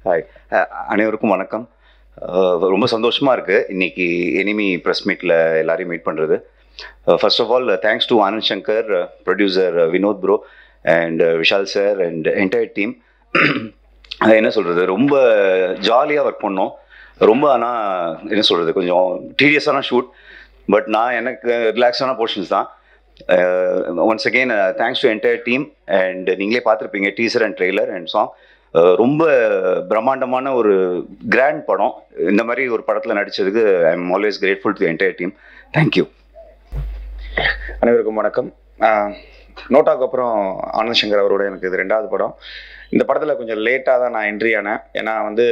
Hi அனைவருக்கும் வணக்கம் அஹ் ரொம்ப சந்தோஷமாக இருக்குது இன்னைக்கு எனிமி ப்ரெஸ் மீட்டில் எல்லாரையும் மீட் பண்ணுறது first of all thanks to Anand Shankar producer Vinod bro and Vishal sir and entire team என்ன சொல்கிறது ரொம்ப ஜாலியாக ஒர்க் பண்ணோம் ரொம்ப ஆனால் என்ன சொல்கிறது கொஞ்சம் டீரியஸான ஷூட் பட் நான் எனக்கு ரிலாக்ஸான போர்ஷன்ஸ் தான் once again thanks to entire team and நீங்களே பார்த்துருப்பீங்க teaser and trailer and song ரொம்ப பிரம்மாண்டமான ஒரு கிராண்ட் படம் இந்த மாதிரி ஒரு படத்தில் நடித்ததுக்கு I am always grateful to entire team thank you அனைவருக்கும் வணக்கம் ஆஹ் நோட்டாக்கு அப்புறம் ஆனந்த் சங்கர் அவரோட எனக்கு இது ரெண்டாவது படம் இந்த படத்தில் கொஞ்சம் லேட்டாக தான் நான் என்ட்ரி ஆனேன் ஏன்னா வந்து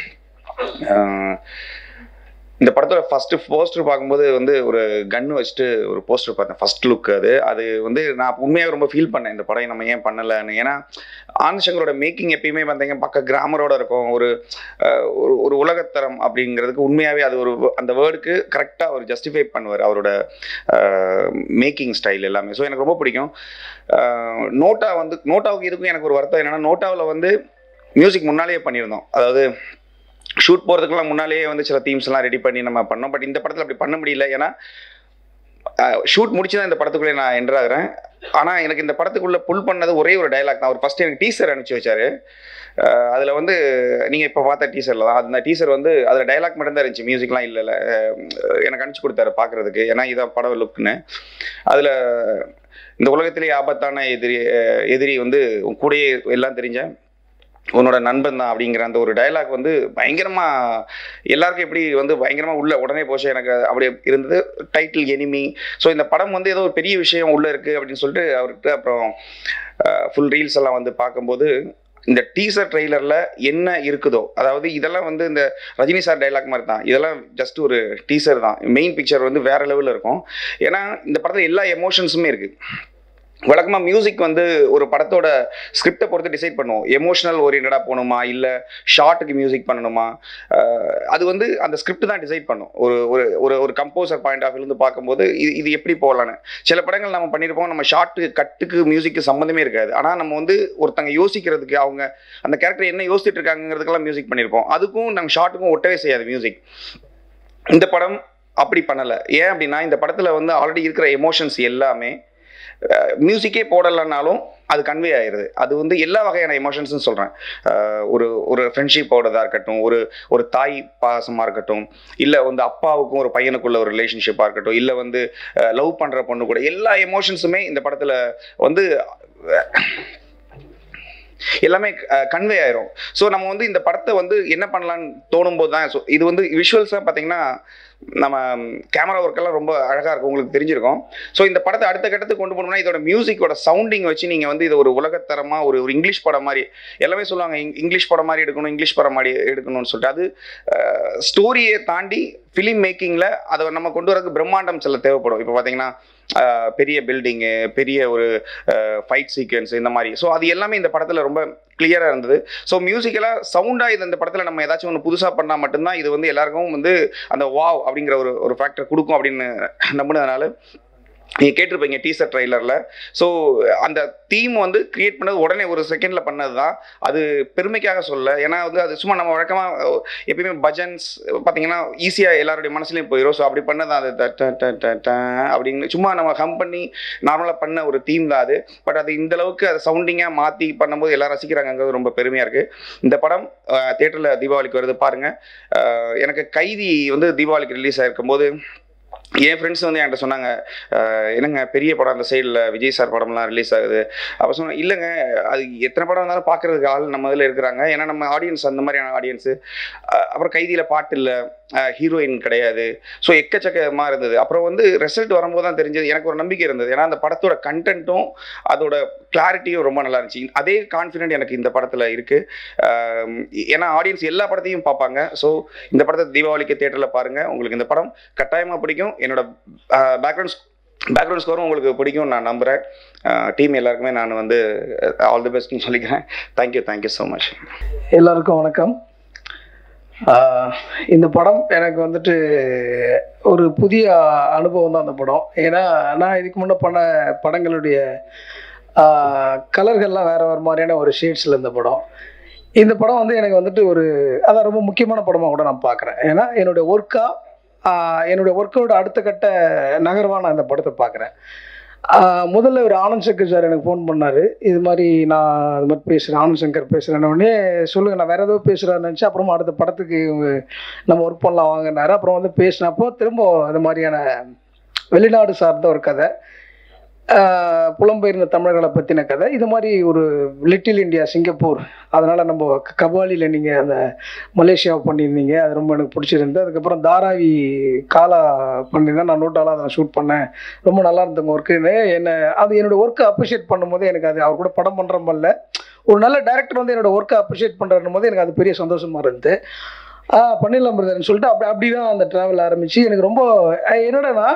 ஆஹ் இந்த படத்தோட ஃபர்ஸ்ட் போஸ்டர் பார்க்கும்போது வந்து ஒரு கன்று வச்சுட்டு ஒரு போஸ்டர் பார்த்தேன் ஃபர்ஸ்ட் லுக் அது அது வந்து நான் உண்மையாக ரொம்ப ஃபீல் பண்ணேன் இந்த படம் நம்ம ஏன் பண்ணலைன்னு ஏன்னா ஆனந்த் சங்கரோட மேக்கிங் எப்பயுமே பார்த்தீங்க பக்க கிராமரோட இருக்கும் ஒரு ஆஹ் ஒரு ஒரு உலகத்தரம் அப்படிங்கிறதுக்கு உண்மையாகவே அது ஒரு அந்த வேர்டுக்கு கரெக்டாக அவர் ஜஸ்டிஃபை பண்ணுவார் அவரோட மேக்கிங் ஸ்டைல் எல்லாமே ஸோ எனக்கு ரொம்ப பிடிக்கும் ஆஹ் நோட்டா வந்து நோட்டாவுக்கு இதுக்கும் எனக்கு ஒரு வருத்தம் என்னன்னா நோட்டாவில் வந்து மியூசிக் முன்னாலேயே பண்ணியிருந்தோம் அதாவது ஷூட் போகிறதுக்கெல்லாம் முன்னாலேயே வந்து சில தீம்ஸ்லாம் ரெடி பண்ணி நம்ம பண்ணோம் பட் இந்த படத்தில் அப்படி பண்ண முடியல ஏன்னா ஷூட் முடிச்சு தான் இந்த படத்துக்குள்ளே நான் என்டர் ஆகிறேன் ஆனால் எனக்கு இந்த படத்துக்குள்ளே புல் பண்ணது ஒரே ஒரு டைலாக் தான் அவர் ஃபஸ்ட் எனக்கு டீசர் அனுப்பிச்சு வச்சாரு அதில் வந்து நீங்கள் இப்போ பார்த்த டீசரில் தான் அந்த டீசர் வந்து அதில் டைலாக் மட்டும் தான் இருந்துச்சு மியூசிக்லாம் இல்லை இல்லை எனக்கு அனுப்பிச்சு கொடுத்தாரு பார்க்குறதுக்கு ஏன்னா இதான் படம் லுக்குன்னு அதில் இந்த உலகத்திலேயே ஆபத்தான எதிரி அஹ் எதிரி வந்து உன் கூடயே எல்லாம் தெரிஞ்ச உன்னோட நண்பன் தான் அப்படிங்கிற அந்த ஒரு டயலாக் வந்து பயங்கரமாக எல்லாருக்கும் எப்படி வந்து பயங்கரமாக உள்ள உடனே போச்சு எனக்கு அப்படி இருந்தது டைட்டில் எனிமி ஸோ இந்த படம் வந்து ஏதோ ஒரு பெரிய விஷயம் உள்ளே இருக்குது அப்படின்னு சொல்லிட்டு அவர்கிட்ட அப்புறம் ஃபுல் ரீல்ஸ் எல்லாம் வந்து பார்க்கும்போது இந்த டீசர் ட்ரெய்லரில் என்ன இருக்குதோ அதாவது இதெல்லாம் வந்து இந்த ரஜினி சார் டைலாக் மாதிரி தான் இதெல்லாம் ஜஸ்ட் ஒரு டீசர் தான் மெயின் பிக்சர் வந்து வேற லெவலில் இருக்கும் ஏன்னா இந்த படத்தில் எல்லா எமோஷன்ஸுமே இருக்குது வழக்கமாக மியூசிக் வந்து ஒரு படத்தோட ஸ்கிரிப்டை பொறுத்து டிசைட் பண்ணுவோம் எமோஷனல் ஓரியன்டாக போகணுமா இல்லை ஷார்ட்டுக்கு மியூசிக் பண்ணணுமா அஹ் அது வந்து அந்த ஸ்கிரிப்ட் தான் டிசைட் பண்ணும் ஒரு ஒரு ஒரு ஒரு கம்போசர் பாயிண்ட் ஆஃப் இருந்து பார்க்கும்போது இது இது எப்படி போகலான்னு சில படங்கள் நம்ம பண்ணியிருப்போம் நம்ம ஷார்ட்டு கட்டுக்கு மியூசிக்கு சம்மந்தமே இருக்காது ஆனால் நம்ம வந்து ஒருத்தங்க யோசிக்கிறதுக்கு அவங்க அந்த கேரக்டர் என்ன யோசிச்சுட்டு இருக்காங்கிறதுக்கெல்லாம் மியூசிக் பண்ணியிருப்போம் அதுக்கும் நம்ம ஷார்ட்டுக்கும் ஒட்டவே செய்யாது மியூசிக் இந்த படம் அப்படி பண்ணலை ஏன் அப்படின்னா இந்த படத்தில் வந்து ஆல்ரெடி இருக்கிற எமோஷன்ஸ் எல்லாமே மியூசிக்கே போடலைன்னாலும் அது கன்வே ஆயிடுது அது வந்து எல்லா வகையான எமோஷன்ஸ்னு சொல்கிறேன் ஒரு ஒரு ஃப்ரெண்ட்ஷிப்போடதாக இருக்கட்டும் ஒரு ஒரு தாய் பாசமாக இருக்கட்டும் இல்லை வந்து அப்பாவுக்கும் ஒரு பையனுக்குள்ள ஒரு ரிலேஷன்ஷிப்பாக இருக்கட்டும் இல்லை வந்து லவ் பண்ணுற பொண்ணு கூட எல்லா எமோஷன்ஸுமே இந்த படத்தில் வந்து எல்லாமே கன்வே ஆயிரும் ஸோ நம்ம வந்து இந்த படத்தை வந்து என்ன பண்ணலான்னு தோணும் போது தான் ஸோ இது வந்து விஷுவல்ஸாக பார்த்தீங்கன்னா நம்ம கேமரா ஒர்க்கெல்லாம் ரொம்ப அழகாக இருக்கும் உங்களுக்கு தெரிஞ்சிருக்கும் ஸோ இந்த படத்தை அடுத்த கட்டத்துக்கு கொண்டு போனோம்னா இதோட மியூசிக்கோட சவுண்டிங் வச்சு நீங்கள் வந்து இது ஒரு உலகத்தரமாக ஒரு ஒரு இங்கிலீஷ் படம் மாதிரி எல்லாமே சொல்லுவாங்க இங் இங்கிலீஷ் படம் மாதிரி எடுக்கணும் இங்கிலீஷ் படம் மாதிரி எடுக்கணும்னு சொல்லிட்டு அது ஸ்டோரியை தாண்டி ஃபிலிம் மேக்கிங்கில் அதை நம்ம கொண்டு வரதுக்கு பிரம்மாண்டம் சில தேவைப்படும் இப்போ பார்த்தீங்கன்னா பெரிய பில்டிங்கு பெரிய ஒரு ஃபைட் சீக்வன்ஸ் இந்த மாதிரி ஸோ அது எல்லாமே இந்த படத்தில் ரொம்ப கிளியராக இருந்தது ஸோ மியூசிக்கலாக சவுண்டாக இது இந்த படத்தில் நம்ம ஏதாச்சும் ஒன்று புதுசாக பண்ணால் மட்டும்தான் இது வந்து எல்லாருக்கும் வந்து அந்த வாவ் அப்படிங்கிற ஒரு ஒரு ஃபேக்டர் கொடுக்கும் அப்படின்னு நம்பினதுனால நீங்கள் கேட்டிருப்பீங்க டீசர் ட்ரெய்லரில் ஸோ அந்த தீம் வந்து கிரியேட் பண்ணது உடனே ஒரு செகண்டில் பண்ணது தான் அது பெருமைக்காக சொல்ல ஏன்னா வந்து அது சும்மா நம்ம வழக்கமாக எப்பயுமே பஜன்ஸ் பார்த்தீங்கன்னா ஈஸியாக எல்லாருடைய மனசுலையும் போயிடும் ஸோ அப்படி பண்ணது அது ட ட ட ட ட அப்படின்னு சும்மா நம்ம ஹம் பண்ணி நார்மலாக பண்ண ஒரு தீம் தான் அது பட் அது இந்த அளவுக்கு அதை சவுண்டிங்காக மாற்றி பண்ணும்போது எல்லாரும் ரசிக்கிறாங்கிறது ரொம்ப பெருமையாக இருக்குது இந்த படம் தேட்டரில் தீபாவளிக்கு வருது பாருங்கள் எனக்கு கைதி வந்து தீபாவளிக்கு ரிலீஸ் ஆகிருக்கும் போது என் ஃப்ரெண்ட்ஸ் வந்து என்கிட்ட சொன்னாங்க என்னங்க பெரிய படம் அந்த சைடில் விஜய் சார் படம்லாம் ரிலீஸ் ஆகுது அப்போ சொன்னேன் இல்லைங்க அது எத்தனை படம் இருந்தாலும் பார்க்குறதுக்கு ஆள் நம்ம இதில் இருக்கிறாங்க ஏன்னா நம்ம ஆடியன்ஸ் அந்த மாதிரியான ஆடியன்ஸு அப்புறம் கைதியில் பாட்டு இல்லை ஹீரோயின் கிடையாது ஸோ எக்கச்சக்கமாக இருந்தது அப்புறம் வந்து ரிசல்ட் வரும்போது தான் தெரிஞ்சது எனக்கு ஒரு நம்பிக்கை இருந்தது ஏன்னா அந்த படத்தோட கண்டென்ட்டும் அதோட கிளாரிட்டியும் ரொம்ப நல்லா இருந்துச்சு அதே கான்ஃபிடென்ட் எனக்கு இந்த படத்தில் இருக்குது ஏன்னா ஆடியன்ஸ் எல்லா படத்தையும் பார்ப்பாங்க ஸோ இந்த படத்தை தீபாவளிக்கு தேட்டரில் பாருங்கள் உங்களுக்கு இந்த படம் கட்டாயமாக பிடிக்கும் என்னோட பேக்ரவுண்ட் பேக்ரவுண்ட் ஸ்கோரும் உங்களுக்கு பிடிக்கும் நான் நம்புகிறேன் டீம் எல்லாருக்குமே நான் வந்து ஆல் தி பெஸ்ட்னு சொல்லிக்கிறேன் தேங்க்யூ தேங்க்யூ ஸோ மச் எல்லாருக்கும் வணக்கம் இந்த படம் எனக்கு வந்துட்டு ஒரு புதிய அனுபவம் தான் அந்த படம் ஏன்னா நான் இதுக்கு முன்னே பண்ண படங்களுடைய கலர்கள்லாம் வேறு வேறு மாதிரியான ஒரு ஷேட்ஸில் இந்த படம் இந்த படம் வந்து எனக்கு வந்துட்டு ஒரு அதான் ரொம்ப முக்கியமான படமாக கூட நான் பார்க்குறேன் ஏன்னா என்னுடைய ஒர்க்காக என்னுடைய ஒர்க்கோட அடுத்த கட்ட நகர்வாக நான் இந்த படத்தை பார்க்குறேன் முதல்ல ஒரு ஆனந்த் சங்கர் சார் எனக்கு ஃபோன் பண்ணார் இது மாதிரி நான் இது மாதிரி பேசுகிறேன் ஆனந்த் சங்கர் பேசுகிறேன் உடனே சொல்லுங்கள் நான் வேறு ஏதோ பேசுகிறான்னு நினச்சி அப்புறமா அடுத்த படத்துக்கு இவங்க நம்ம ஒர்க் பண்ணலாம் வாங்கினாரு அப்புறம் வந்து பேசினப்போ திரும்ப அது மாதிரியான வெளிநாடு சார்ந்த ஒரு கதை ஆஹ் புலம்பெயர்ந்த தமிழர்களை பற்றின கதை இது மாதிரி ஒரு லிட்டில் இந்தியா சிங்கப்பூர் அதனால் நம்ம க- கபாலியில் நீங்கள் அந்த மலேசியாவை பண்ணியிருந்தீங்க அது ரொம்ப எனக்கு பிடிச்சிருந்து அதுக்கப்புறம் தாராவி காலா பண்ணியிருந்தேன் நான் நோட்டாலாம் அதை ஷூட் பண்ணேன் ரொம்ப நல்லா இருந்தவங்க ஒர்க்குன்னு என்ன அது என்னோட ஒர்க்கை அப்ரிஷியேட் பண்ணும்போது எனக்கு அது அவர் கூட படம் பண்ணுற மாதிரில ஒரு நல்ல டேரக்டர் வந்து என்னோட ஒர்க்கை அப்ரிஷியேட் பண்ணுறது போது எனக்கு அது பெரிய சந்தோஷமா இருந்தது ஆ பண்ணிடலாம் பிரதர்னு சொல்லிட்டு அப்படி அப்படி தான் அந்த ட்ராவல் ஆரம்பிச்சு எனக்கு ரொம்ப அஹ் என்னடான்னா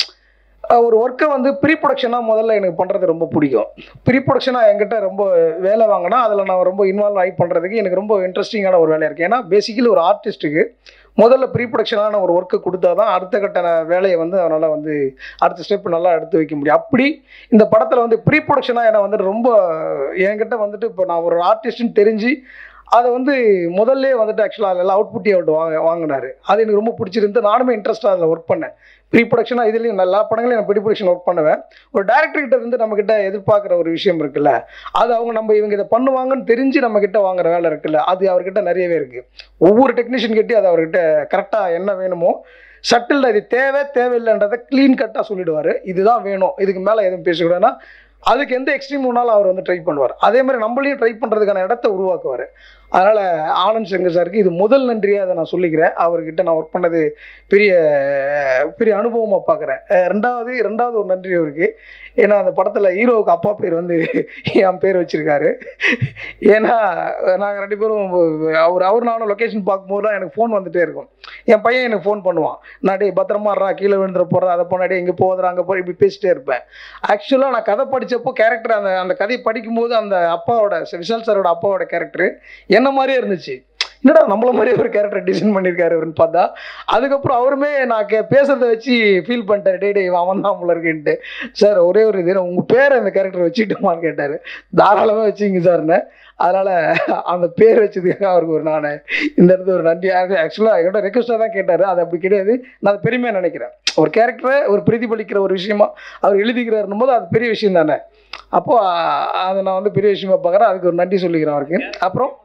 அஹ் ஒரு ஒர்க்கை வந்து ப்ரீ ப்ரொடக்ஷனாக முதல்ல எனக்கு பண்ணுறது ரொம்ப பிடிக்கும் ப்ரீ ப்ரொடக்ஷனாக என்கிட்ட ரொம்ப வேலை வாங்கினா அதில் நான் ரொம்ப இன்வால்வ் ஆகி பண்ணுறதுக்கு எனக்கு ரொம்ப இன்ட்ரெஸ்டிங்கான ஒரு வேலையாக இருக்குது ஏன்னா பேசிக்கலி ஒரு ஆர்டிஸ்ட்டுக்கு முதல்ல ப்ரீ ப்ரொடக்ஷனான ஒரு ஒர்க்கை கொடுத்தா தான் அடுத்த கட்ட ந- வேலையை வந்து அவனால் வந்து அடுத்த ஸ்டெப் நல்லா எடுத்து வைக்க முடியும் அப்படி இந்த படத்தில் வந்து ப்ரீ ப்ரொடக்ஷனாக என்னை வந்துட்டு ரொம்ப என்கிட்ட வந்துட்டு இப்போ நான் ஒரு ஆர்டிஸ்ட்னு தெரிஞ்சு அதை வந்து முதல்ல வந்துட்டு ஆக்சுவலாக அதில் அவுட்புட்டி அவுட் வாங்க வாங்கினாரு அது எனக்கு ரொம்ப பிடிச்சிருந்து நானுமே இன்ட்ரெஸ்ட்டாக அதில் ஒர்க் பண்ணேன் ப்ரீ ப்ரொடக்ஷனாக இதுலேயும் எல்லா படங்களையும் நான் ப்ரீ ப்ரொடக்ஷன் ஒர்க் பண்ணுவேன் ஒரு டேரக்டர் கிட்ட இருந்து நம்ம கிட்ட எதிர்பார்க்குற ஒரு விஷயம் இருக்குல்ல அது அவங்க நம்ம இவங்க இதை பண்ணுவாங்கன்னு தெரிஞ்சு நம்ம கிட்ட வாங்குற வேலை இருக்குல்ல அது அவர்கிட்ட நிறையவே இருக்கு ஒவ்வொரு டெக்னீஷியன் கிட்டே அது அவர்கிட்ட கரெக்டாக என்ன வேணுமோ சட்டில் இது தேவை தேவையில்லைன்றதை க்ளீன் கட்டாக சொல்லிடுவார் இதுதான் வேணும் இதுக்கு மேலே எதுவும் பேசக்கூடாதுன்னா அதுக்கு எந்த எக்ஸ்ட்ரீம் வேணாலும் அவர் வந்து ட்ரை பண்ணுவார் அதே மாதிரி நம்மளையும் ட்ரை பண்ணுறதுக்கான இடத்த உருவாக்குவார் அதனால் ஆனந்த் சங்கர் சாருக்கு இது முதல் நன்றியாக அதை நான் சொல்லிக்கிறேன் அவர்கிட்ட நான் ஒர்க் பண்ணது பெரிய பெரிய அனுபவமாக பார்க்குறேன் ரெண்டாவது ரெண்டாவது ஒரு நன்றி அவருக்கு ஏன்னா அந்த படத்தில் ஹீரோவுக்கு அப்பா பேர் வந்து என் பேர் வச்சுருக்காரு ஏன்னா நாங்கள் ரெண்டு பேரும் அவர் அவர் நானும் லொக்கேஷன் பார்க்கும்போதுலாம் எனக்கு ஃபோன் வந்துட்டே இருக்கும் என் பையன் எனக்கு ஃபோன் பண்ணுவான் நான் டேய் பத்திரமா இருடா கீழே விழுந்துற போகிறேன் அதை போனாடி இங்கே போதுறா அங்கே போய் இப்படி பேசிட்டே இருப்பேன் ஆக்சுவலாக நான் கதை படித்தப்போ கேரக்டர் அந்த அந்த கதையை படிக்கும்போது அந்த அப்பாவோட விஷால் சாரோட அப்பாவோட கேரக்டர் என்ன மாதிரியே இருந்துச்சு என்னடா நம்மள மாதிரியே ஒரு கேரக்டர் டிசைன் பண்ணியிருக்காரு அவருன்னு பார்த்தா அதுக்கப்புறம் அவருமே நான் கே பேசுறதை வச்சு ஃபீல் பண்ணிட்டார் டே டே இவன் அவன் தான் போல இருக்குன்ட்டு சார் ஒரே ஒரு இது உங்கள் பேரை அந்த கேரக்டர் வச்சுக்கிட்டோமான்னு கேட்டார் தாராளமாக வச்சுங்க சார்னு அதனால் அந்த பேர் வச்சதுக்காக அவருக்கு ஒரு நான் இந்த இடத்துல ஒரு நன்றி ஆக்சுவலாக என்கிட்ட ரெக்வஸ்ட்டாக தான் கேட்டார் அது அப்படி கிடையாது நான் அதை பெருமையாக நினைக்கிறேன் ஒரு கேரக்டரை ஒரு பிரதிபலிக்கிற ஒரு விஷயமா அவர் எழுதிக்கிறாருன்னும் போது அது பெரிய விஷயம் தானே அப்போ அதை நான் வந்து பெரிய விஷயமா பார்க்குறேன் அதுக்கு ஒரு நன்றி சொல்லிக்கிறேன் அவருக்கு அப்புறம்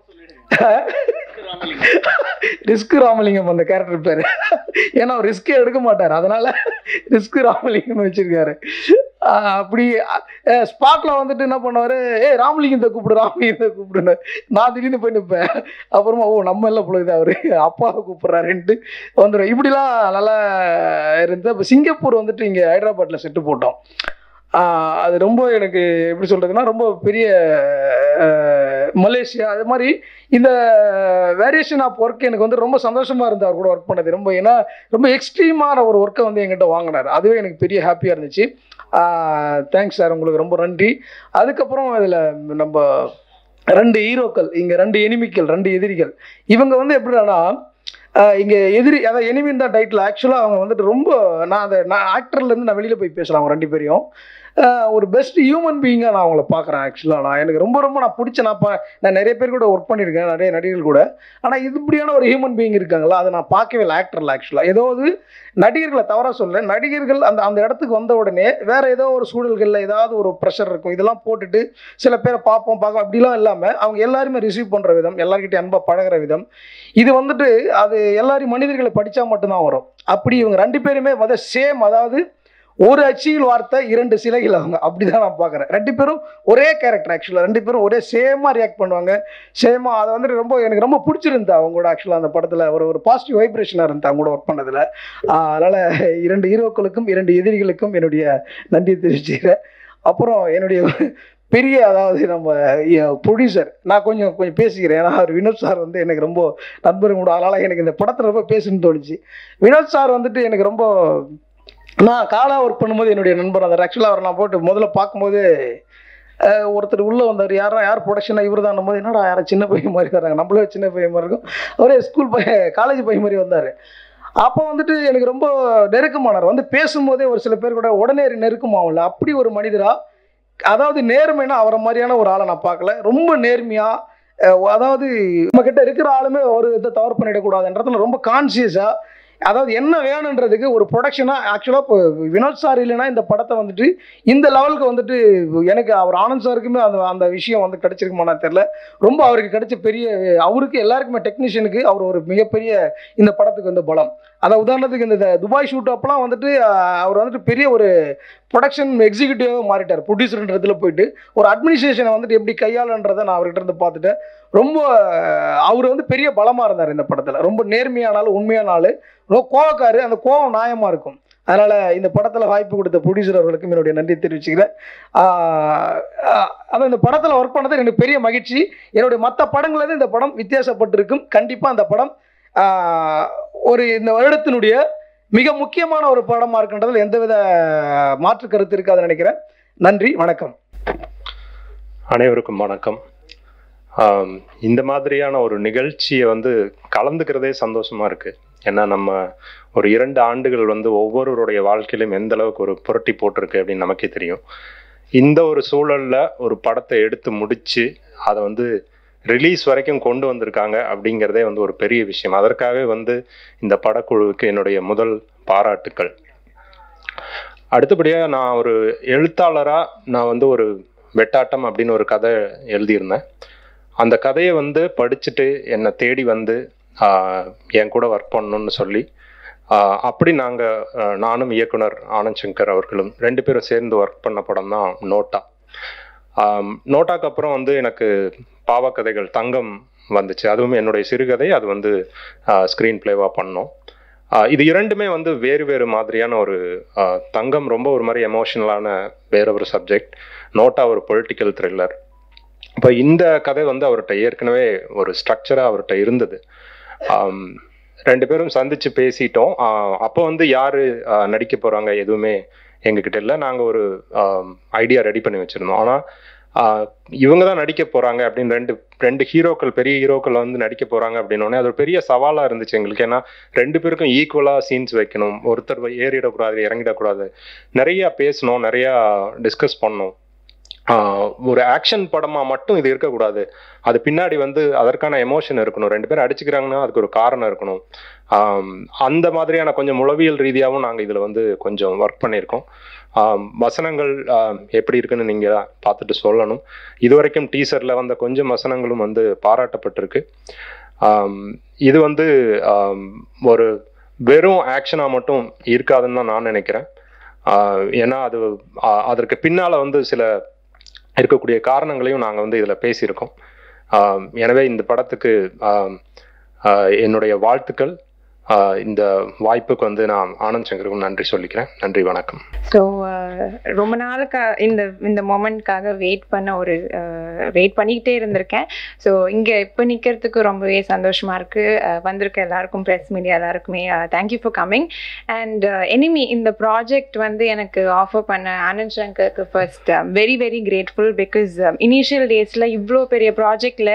ரிஸ்க் ராமலிங்கம் அந்த கேரக்டர் பேர் ஏன்னா அவர் ரிஸ்கே எடுக்க மாட்டார் அதனால ரிஸ்க் ராமலிங்கம் வச்சிருக்காரு ஆஹ் அப்படி ஸ்பாட்ல வந்துட்டு என்ன பண்ணுவாரு ஏ ராமலிங்கத்தை கூப்பிடு ராமலிங்கத்தை கூப்பிடுன்னு நான் திடீர்னு போய் நிற்பேன் அப்புறமா ஓ நம்ம எல்லாம் பொழுது அவரு அப்பாவை கூப்பிட்றாருன்ட்டு வந்துடும் இப்படிலாம் நல்லா இருந்து இப்போ சிங்கப்பூர் வந்துட்டு இங்கே ஹைதராபாத்தில் செட்டு போட்டோம் ஆஹ் அது ரொம்ப எனக்கு எப்படி சொல்கிறதுனா ரொம்ப பெரிய ஆஹ் மலேசியா அது மாதிரி இந்த வேரியேஷன் ஆஃப் ஒர்க் எனக்கு வந்து ரொம்ப சந்தோஷமாக இருந்து அவர் கூட ஒர்க் பண்ணது ரொம்ப ஏன்னா ரொம்ப எக்ஸ்ட்ரீமான ஒரு ஒர்க்கை வந்து என்கிட்ட வாங்கினார் அதுவே எனக்கு பெரிய ஹாப்பியாக இருந்துச்சு தேங்க்ஸ் சார் உங்களுக்கு ரொம்ப நன்றி அதுக்கப்புறம் இதில் நம்ம ரெண்டு ஹீரோக்கள் இங்கே ரெண்டு எனிமிக்கள் ரெண்டு எதிரிகள் இவங்க வந்து எப்படின்னா இங்கே எதிரி அதாவது எனிமின் தான் டைட்டில் ஆக்சுவலாக அவங்க வந்துட்டு ரொம்ப நான் அதை நான் ஆக்டர்லேருந்து நான் வெளியில் போய் பேசலாம் அவங்க ரெண்டு பேரையும் ஆஹ் ஒரு பெஸ்ட் ஹியூமன் பீயிங்காக நான் அவங்கள பார்க்குறேன் ஆக்சுவலாக நான் எனக்கு ரொம்ப ரொம்ப நான் பிடிச்ச நான் பா நான் நிறைய பேர் கூட ஒர்க் பண்ணியிருக்கேன் நிறைய நடிகர்கள் கூட ஆனால் இது இப்படியான ஒரு ஹியூமன் பீயிங் இருக்காங்களா அதை நான் பார்க்கவே இல்லை ஆக்டரில் ஆக்சுவலாக ஏதாவது நடிகர்களை தவறாக சொல்ல நடிகர்கள் அந்த அந்த இடத்துக்கு வந்த உடனே வேற ஏதோ ஒரு சூழல்களில் ஏதாவது ஒரு ப்ரெஷர் இருக்கும் இதெல்லாம் போட்டுட்டு சில பேரை பார்ப்போம் பார்ப்போம் அப்படிலாம் இல்லாமல் அவங்க எல்லாருமே ரிசீவ் பண்ணுற விதம் எல்லார்கிட்டையும் அன்பாக பழகுற விதம் இது வந்துட்டு அது எல்லாரையும் மனிதர்களை படித்தா மட்டும்தான் வரும் அப்படி இவங்க ரெண்டு பேருமே வந்து சேம் அதாவது ஒரு அச்சியில் வார்த்தை இரண்டு சிலைகள் அவங்க அப்படிதான் நான் பார்க்குறேன் ரெண்டு பேரும் ஒரே கேரக்டர் ஆக்சுவலாக ரெண்டு பேரும் ஒரே சேமாக ரியாக்ட் பண்ணுவாங்க சேமாக அதை வந்துட்டு ரொம்ப எனக்கு ரொம்ப பிடிச்சிருந்தா அவங்க கூட ஆக்சுவலாக அந்த படத்தில் ஒரு ஒரு பாசிட்டிவ் வைப்ரேஷனாக இருந்தா அவங்க கூட ஒர்க் பண்ணதில் அதனால் இரண்டு ஹீரோக்களுக்கும் இரண்டு எதிரிகளுக்கும் என்னுடைய நன்றி தெரிவிச்சுக்கிறேன் அப்புறம் என்னுடைய பெரிய அதாவது நம்ம ப்ரொடியூசர் நான் கொஞ்சம் கொஞ்சம் பேசிக்கிறேன் ஏன்னா அவர் வினோத் சார் வந்து எனக்கு ரொம்ப நண்பரும் கூட அதனால் எனக்கு இந்த படத்தில் ரொம்ப பேசணும்னு தோணுச்சு வினோத் சார் வந்துட்டு எனக்கு ரொம்ப நான் காலா ஒர்க் பண்ணும்போது என்னுடைய நண்பர் அந்த ஆக்சுவலாக அவர் நான் போட்டு முதல்ல பார்க்கும்போது அஹ், ஒருத்தர் உள்ளே வந்தார் யாரா யார் ப்ரொடக்ஷனாக இவர் தான் போது என்னடா யாரும் சின்ன பையன் மாதிரி வராங்க நம்மளே சின்ன பையன் மாதிரி இருக்கும் அவரே ஸ்கூல் பையன் காலேஜ் பையன் மாதிரி வந்தார் அப்போ வந்துட்டு எனக்கு ரொம்ப நெருக்கமானார் வந்து பேசும்போதே ஒரு சில பேர் கூட உடனே நெருக்கமாகல அப்படி ஒரு மனிதரா அதாவது நேர்மைனா அவரை மாதிரியான ஒரு ஆளை நான் பார்க்கல ரொம்ப நேர்மையாக அஹ் அதாவது நம்ம கிட்ட இருக்கிற ஆளுமே ஒரு இதை தவறு பண்ணிடக்கூடாதுன்றதுல ரொம்ப கான்சியஸாக அதாவது என்ன வேணுன்றதுக்கு ஒரு ப்ரொடக்ஷனாக ஆக்சுவலாக இப்போ வினோத் சார் இல்லைன்னா இந்த படத்தை வந்துட்டு இந்த லெவலுக்கு வந்துட்டு எனக்கு அவர் ஆனந்த் சாருக்குமே அந்த அந்த விஷயம் வந்து கிடைச்சிருக்குமானா தெரில ரொம்ப அவருக்கு கிடைச்ச பெரிய அவருக்கு எல்லாருக்குமே டெக்னீஷியனுக்கு அவர் ஒரு மிகப்பெரிய இந்த படத்துக்கு வந்து பலம் அதான் உதாரணத்துக்கு இந்த துபாய் ஷூட் அப்பெல்லாம் வந்துட்டு அஹ், அவர் வந்துட்டு பெரிய ஒரு ப்ரொடக்ஷன் எக்ஸிக்யூட்டிவாக மாறிட்டார் ப்ரொடியூசர்ன்றதுல போயிட்டு ஒரு அட்மினிஸ்ட்ரேஷனை வந்துட்டு எப்படி கையாளுன்றதை நான் அவர்கிட்ட இருந்து பார்த்துட்டேன் ரொம்ப அஹ், அவர் வந்து பெரிய பலமாக இருந்தார் இந்த படத்தில் ரொம்ப நேர்மையான ஆள் உண்மையான ஆள் ரொம்ப கோவக்காரு அந்த கோவம் நியாயமாக இருக்கும் அதனால் இந்த படத்தில் வாய்ப்பு கொடுத்த ப்ரொடியூசர் அவர்களுக்கும் என்னுடைய நன்றி தெரிவிச்சுக்கிறேன் ஆஹ் ஆஹ் அதான் இந்த படத்தில் ஒர்க் பண்ணது எனக்கு பெரிய மகிழ்ச்சி என்னுடைய மற்ற படங்களது இந்த படம் வித்தியாசப்பட்டிருக்கும் கண்டிப்பாக அந்த படம் ஆஹ் ஒரு இந்த வருடத்தினுடைய மிக முக்கியமான ஒரு படமாக இருக்கின்றதில் எந்தவித மாற்று கருத்து இருக்காதுன்னு நினைக்கிறேன் நன்றி வணக்கம் அனைவருக்கும் வணக்கம் ஆம், இந்த மாதிரியான ஒரு நிகழ்ச்சியை வந்து கலந்துக்கிறதே சந்தோஷமா இருக்கு ஏன்னா நம்ம ஒரு இரண்டு ஆண்டுகள் வந்து ஒவ்வொருவருடைய வாழ்க்கையிலும் எந்த அளவுக்கு ஒரு புரட்டி போட்டிருக்கு அப்படின்னு நமக்கே தெரியும் இந்த ஒரு சூழல்ல ஒரு படத்தை எடுத்து முடிச்சு அதை வந்து ரிலீஸ் வரைக்கும் கொண்டு வந்திருக்காங்க அப்படிங்கிறதே வந்து ஒரு பெரிய விஷயம் அதற்காகவே வந்து இந்த படக்குழுவுக்கு என்னுடைய முதல் பாராட்டுக்கள் அடுத்தபடியாக நான் ஒரு எழுத்தாளராக நான் வந்து ஒரு வெட்டாட்டம் அப்படின்னு ஒரு கதை எழுதியிருந்தேன் அந்த கதையை வந்து படிச்சுட்டு என்னை தேடி வந்து ஆஹ், என் கூட ஒர்க் பண்ணணும்னு சொல்லி ஆஹ், அப்படி நாங்கள் நானும் இயக்குனர் ஆனந்த் சங்கர் அவர்களும் ரெண்டு பேரும் சேர்ந்து ஒர்க் பண்ண படம் தான் நோட்டா ஆம், நோட்டாக்கு அப்புறம் வந்து எனக்கு பாவக்கதைகள் தங்கம் வந்துச்சு அதுவும் என்னுடைய சிறுகதை அது வந்து ஸ்க்ரீன் பிளேவாக பண்ணோம் ஆஹ், இது இரண்டுமே வந்து வேறு வேறு மாதிரியான ஒரு ஆஹ், தங்கம் ரொம்ப ஒரு மாதிரி எமோஷனலான வேற ஒரு சப்ஜெக்ட் நோட்டா ஒரு பொலிட்டிக்கல் த்ரில்லர் இப்போ இந்த கதை வந்து அவர்கிட்ட ஏற்கனவே ஒரு ஸ்ட்ரக்சராக அவர்கிட்ட இருந்தது ஆம், ரெண்டு பேரும் சந்திச்சு பேசிட்டோம் ஆஹ், அப்போ வந்து யாரு ஆஹ், நடிக்க போறாங்க எதுவுமே எங்ககிட்ட இல்லை நாங்கள் ஒரு ஐடியா ரெடி பண்ணி வச்சிருந்தோம் ஆனால் இவங்க தான் நடிக்க போறாங்க அப்படின்னு ரெண்டு ரெண்டு ஹீரோக்கள் பெரிய ஹீரோக்கள் வந்து நடிக்க போறாங்க அப்படின்னோடனே அது ஒரு பெரிய சவாலா இருந்துச்சு எங்களுக்கு ஏன்னா ரெண்டு பேருக்கும் ஈக்குவலா சீன்ஸ் வைக்கணும் ஒருத்தர் ஏறிடக்கூடாது இறங்கிடக்கூடாது நிறைய பேசணும் நிறைய டிஸ்கஸ் பண்ணோம் ஆஹ் ஒரு ஆக்ஷன் படமா மட்டும் இது இருக்கக்கூடாது அது பின்னாடி வந்து அதற்கான எமோஷன் இருக்கணும் ரெண்டு பேரும் அடிச்சுக்கிறாங்கன்னா அதுக்கு ஒரு காரணம் இருக்கணும் ஆம், அந்த மாதிரியான கொஞ்சம் உளவியல் ரீதியாகவும் நாங்கள் இதில் வந்து கொஞ்சம் ஒர்க் பண்ணியிருக்கோம் ஆம், வசனங்கள் ஆம், எப்படி இருக்குன்னு நீங்கள் பார்த்துட்டு சொல்லணும் இது வரைக்கும் டீசரில் வந்த கொஞ்சம் வசனங்களும் வந்து பாராட்டப்பட்டிருக்கு ஆம், இது வந்து ஆம், ஒரு வெறும் ஆக்ஷனாக மட்டும் இருக்காதுன்னு தான் நான் நினைக்கிறேன் ஆஹ் ஏன்னா அது ஆஹ் அதற்கு பின்னால் வந்து சில இருக்கக்கூடிய காரணங்களையும் நாங்கள் வந்து இதில் பேசியிருக்கோம் ஆம், எனவே இந்த படத்துக்கு ஆம், ஆஹ் என்னுடைய வாழ்த்துக்கள் ஆஹ் இந்த வாய்ப்புக்கு வந்து நான் ஆனந்த் சங்கருக்கும் நன்றி சொல்லிக்கிறேன் நன்றி வணக்கம் ஸோ ரொம்ப நாளுக்கா இந்த இந்த மொமெண்ட்காக வெயிட் பண்ண ஒரு வெயிட் பண்ணிக்கிட்டே இருந்திருக்கேன் ஸோ இங்கே இப்போ நிற்கிறதுக்கு ரொம்பவே சந்தோஷமா இருக்கு அஹ், வந்திருக்க எல்லாருக்கும் ப்ரெஸ் மீடியா எல்லாருக்குமே thank you for coming and enemy இந்த ப்ராஜெக்ட் வந்து எனக்கு ஆஃபர் பண்ண ஆனந்த் சங்கருக்கு first very very grateful because initial டேஸில் இவ்வளோ பெரிய ப்ராஜெக்டில்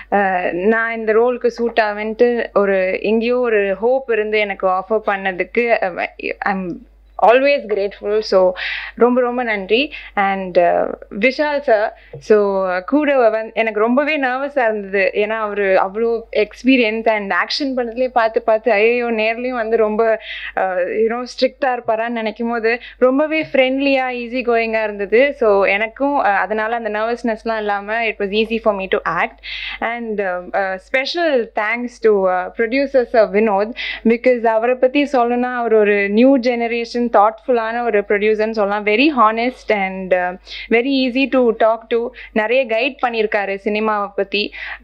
நான் இந்த ரோலுக்கு சூட் ஆவேன்ட்டு ஒரு எங்கேயோ ஒரு ஹோப் இருந்து எனக்கு ஆஃபர் பண்ணதுக்கு ஐம் ஆல்வேஸ் கிரேட்ஃபுல் ஸோ ரொம்ப ரொம்ப நன்றி அண்ட் விஷால் சார் ஸோ கூட வந்து எனக்கு ரொம்பவே நர்வஸாக இருந்தது ஏன்னா அவர் அவ்வளோ எக்ஸ்பீரியன்ஸ் அண்ட் ஆக்ஷன் பண்ணதுலேயே பார்த்து பார்த்து ஐயோ நேர்லேயும் வந்து ரொம்ப யூனோ ஸ்ட்ரிக்டாக இருப்பாரான்னு நினைக்கும் போது ரொம்பவே ஃப்ரெண்ட்லியாக ஈஸி கோயிங்காக இருந்தது ஸோ எனக்கும் uh, அதனால அந்த நர்வஸ்னஸ்லாம் இல்லாமல் it was easy for me to act and special thanks to producers Vinod because அவரை பற்றி சொல்லணும்னா அவர் ஒரு நியூ ஜெனரேஷன் தாட்ஃபுல்லான ஒரு ப்ரொடியூசர்னு சொல்லலாம் very honest and very easy to talk to நிறைய கைட் பண்ணியிருக்காரு சினிமாவை பற்றி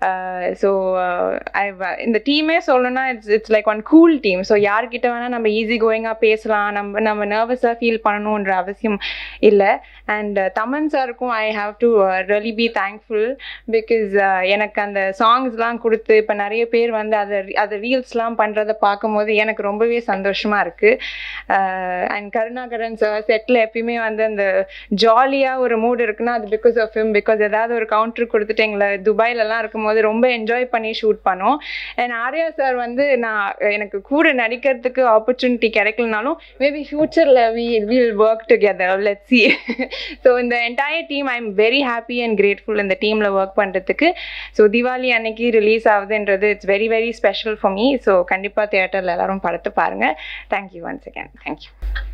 ஸோ இந்த டீமே சொல்லணும்னா it's it's like one cool team so யார்கிட்ட வேணால் நம்ம ஈஸி கோயிங்காக பேசலாம் நம்ம நம்ம நர்வஸாக ஃபீல் பண்ணணுன்ற அவசியம் இல்லை அண்ட் தமன் சாருக்கும் I have to really be thankful because எனக்கு அந்த சாங்ஸ்லாம் கொடுத்து இப்போ நிறைய பேர் வந்து அதை அதை ரீல்ஸ்லாம் பண்ணுறதை பார்க்கும்போது எனக்கு ரொம்பவே சந்தோஷமாக இருக்குது ஐ அண்ட் கருணாகரன் சார் செட்டில் எப்பயுமே வந்து அந்த ஜாலியாக ஒரு மூட் இருக்குன்னா அது பிகாஸ் ஆஃப் ஹிம் பிகாஸ் ஏதாவது ஒரு கவுண்டர் கொடுத்துட்டு எங்களை துபாயிலலாம் இருக்கும்போது ரொம்ப என்ஜாய் பண்ணி ஷூட் பண்ணோம் அண்ட் ஆர்யா சார் வந்து நான் எனக்கு கூட நடிக்கிறதுக்கு ஆப்பர்ச்சுனிட்டி கிடைக்கலனாலும் மேபி ஃப்யூச்சரில் we will work together let see so இந்த entire team I am very happy and grateful இந்த டீமில் ஒர்க் பண்ணுறதுக்கு ஸோ தீபாவளி அன்னைக்கு ரிலீஸ் ஆகுதுன்றது it's very very special for me so கண்டிப்பாக தியேட்டரில் எல்லாரும் படத்தை பாருங்கள் தேங்க்யூ ஒன்ஸ் அகேன் தேங்க்யூ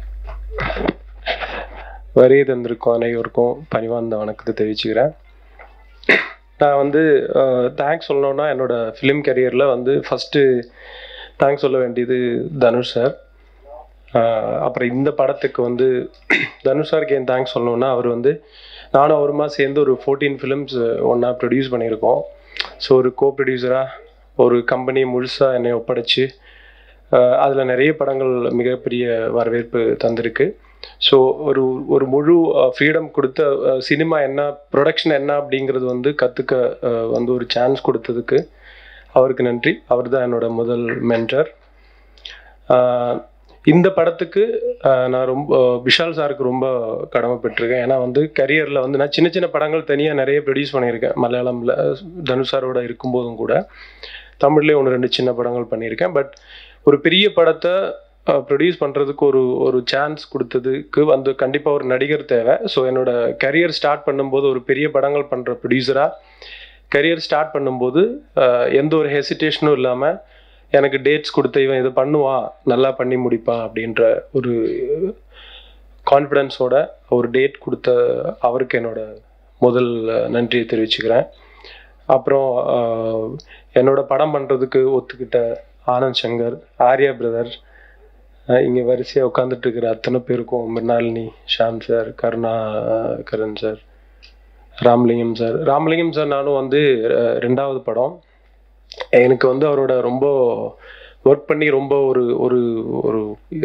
வரைய தந்திருக்கும் அனைவருக்கும் பணிவார்ந்த வணக்கத்தை தெரிவிச்சுக்கிறேன் நான் வந்து தேங்க்ஸ் சொல்லணும்னா என்னோட ஃபிலிம் கரியரில் வந்து ஃபஸ்ட்டு தேங்க்ஸ் சொல்ல வேண்டியது தனுஷ் சார் அப்புறம் இந்த படத்துக்கு வந்து தனுஷ் சாருக்கு ஏன் தேங்க்ஸ் சொல்லணும்னா அவர் வந்து நானும் அவருமா சேர்ந்து ஒரு ஃபோர்டீன் ஃபிலிம்ஸ் ஒன்றா ப்ரொடியூஸ் பண்ணியிருக்கோம் ஸோ ஒரு கோ ப்ரொடியூசராக ஒரு கம்பெனி முழுசாக என்னை ஒப்படைச்சு அதில் நிறைய படங்கள் மிகப்பெரிய வரவேற்பு தந்திருக்கு ஸோ ஒரு ஒரு முழு ஃப்ரீடம் கொடுத்த சினிமா என்ன ப்ரொடக்ஷன் என்ன அப்படிங்கிறது வந்து கற்றுக்க வந்து ஒரு சான்ஸ் கொடுத்ததுக்கு அவருக்கு நன்றி அவர் தான் என்னோட முதல் மென்டர் இந்த படத்துக்கு நான் ரொம்ப விஷால் சாருக்கு ரொம்ப கடமைப்பட்டிருக்கேன் ஏன்னா வந்து கரியரில் வந்து நான் சின்ன சின்ன படங்கள் தனியாக நிறைய ப்ரொடியூஸ் பண்ணியிருக்கேன் மலையாளமில் தனுஷ் சாரோட இருக்கும்போதும் கூட தமிழ்லேயே ஒன்று ரெண்டு சின்ன படங்கள் பண்ணியிருக்கேன் பட் ஒரு பெரிய படத்தை ப்ரொடியூஸ் பண்ணுறதுக்கு ஒரு ஒரு சான்ஸ் கொடுத்ததுக்கு வந்து கண்டிப்பாக ஒரு நடிகர் தேவை ஸோ என்னோட கரியர் ஸ்டார்ட் பண்ணும்போது ஒரு பெரிய படங்கள் பண்ணுற ப்ரொடியூசராக கரியர் ஸ்டார்ட் பண்ணும்போது எந்த ஒரு ஹெசிடேஷனும் இல்லாமல் எனக்கு டேட்ஸ் கொடுத்த இவன் இதை பண்ணுவான் நல்லா பண்ணி முடிப்பான் அப்படின்ற ஒரு கான்ஃபிடென்ஸோட ஒரு டேட் கொடுத்த அவருக்கு என்னோட முதல் நன்றியை தெரிவிச்சுக்கிறேன் அப்புறம் என்னோட படம் பண்ணுறதுக்கு ஒத்துக்கிட்ட ஆனந்த் சங்கர் ஆர்யா பிரதர் இங்கே வரிசையாக உட்காந்துட்டு இருக்கிற அத்தனை பேருக்கும் Mrinalini Sham sir Karunakaran sir Ramalingam sir Ramalingam sir நானும் வந்து ரெண்டாவது படம் எனக்கு வந்து அவரோட ரொம்ப ஒர்க் பண்ணி ரொம்ப ஒரு ஒரு ஒரு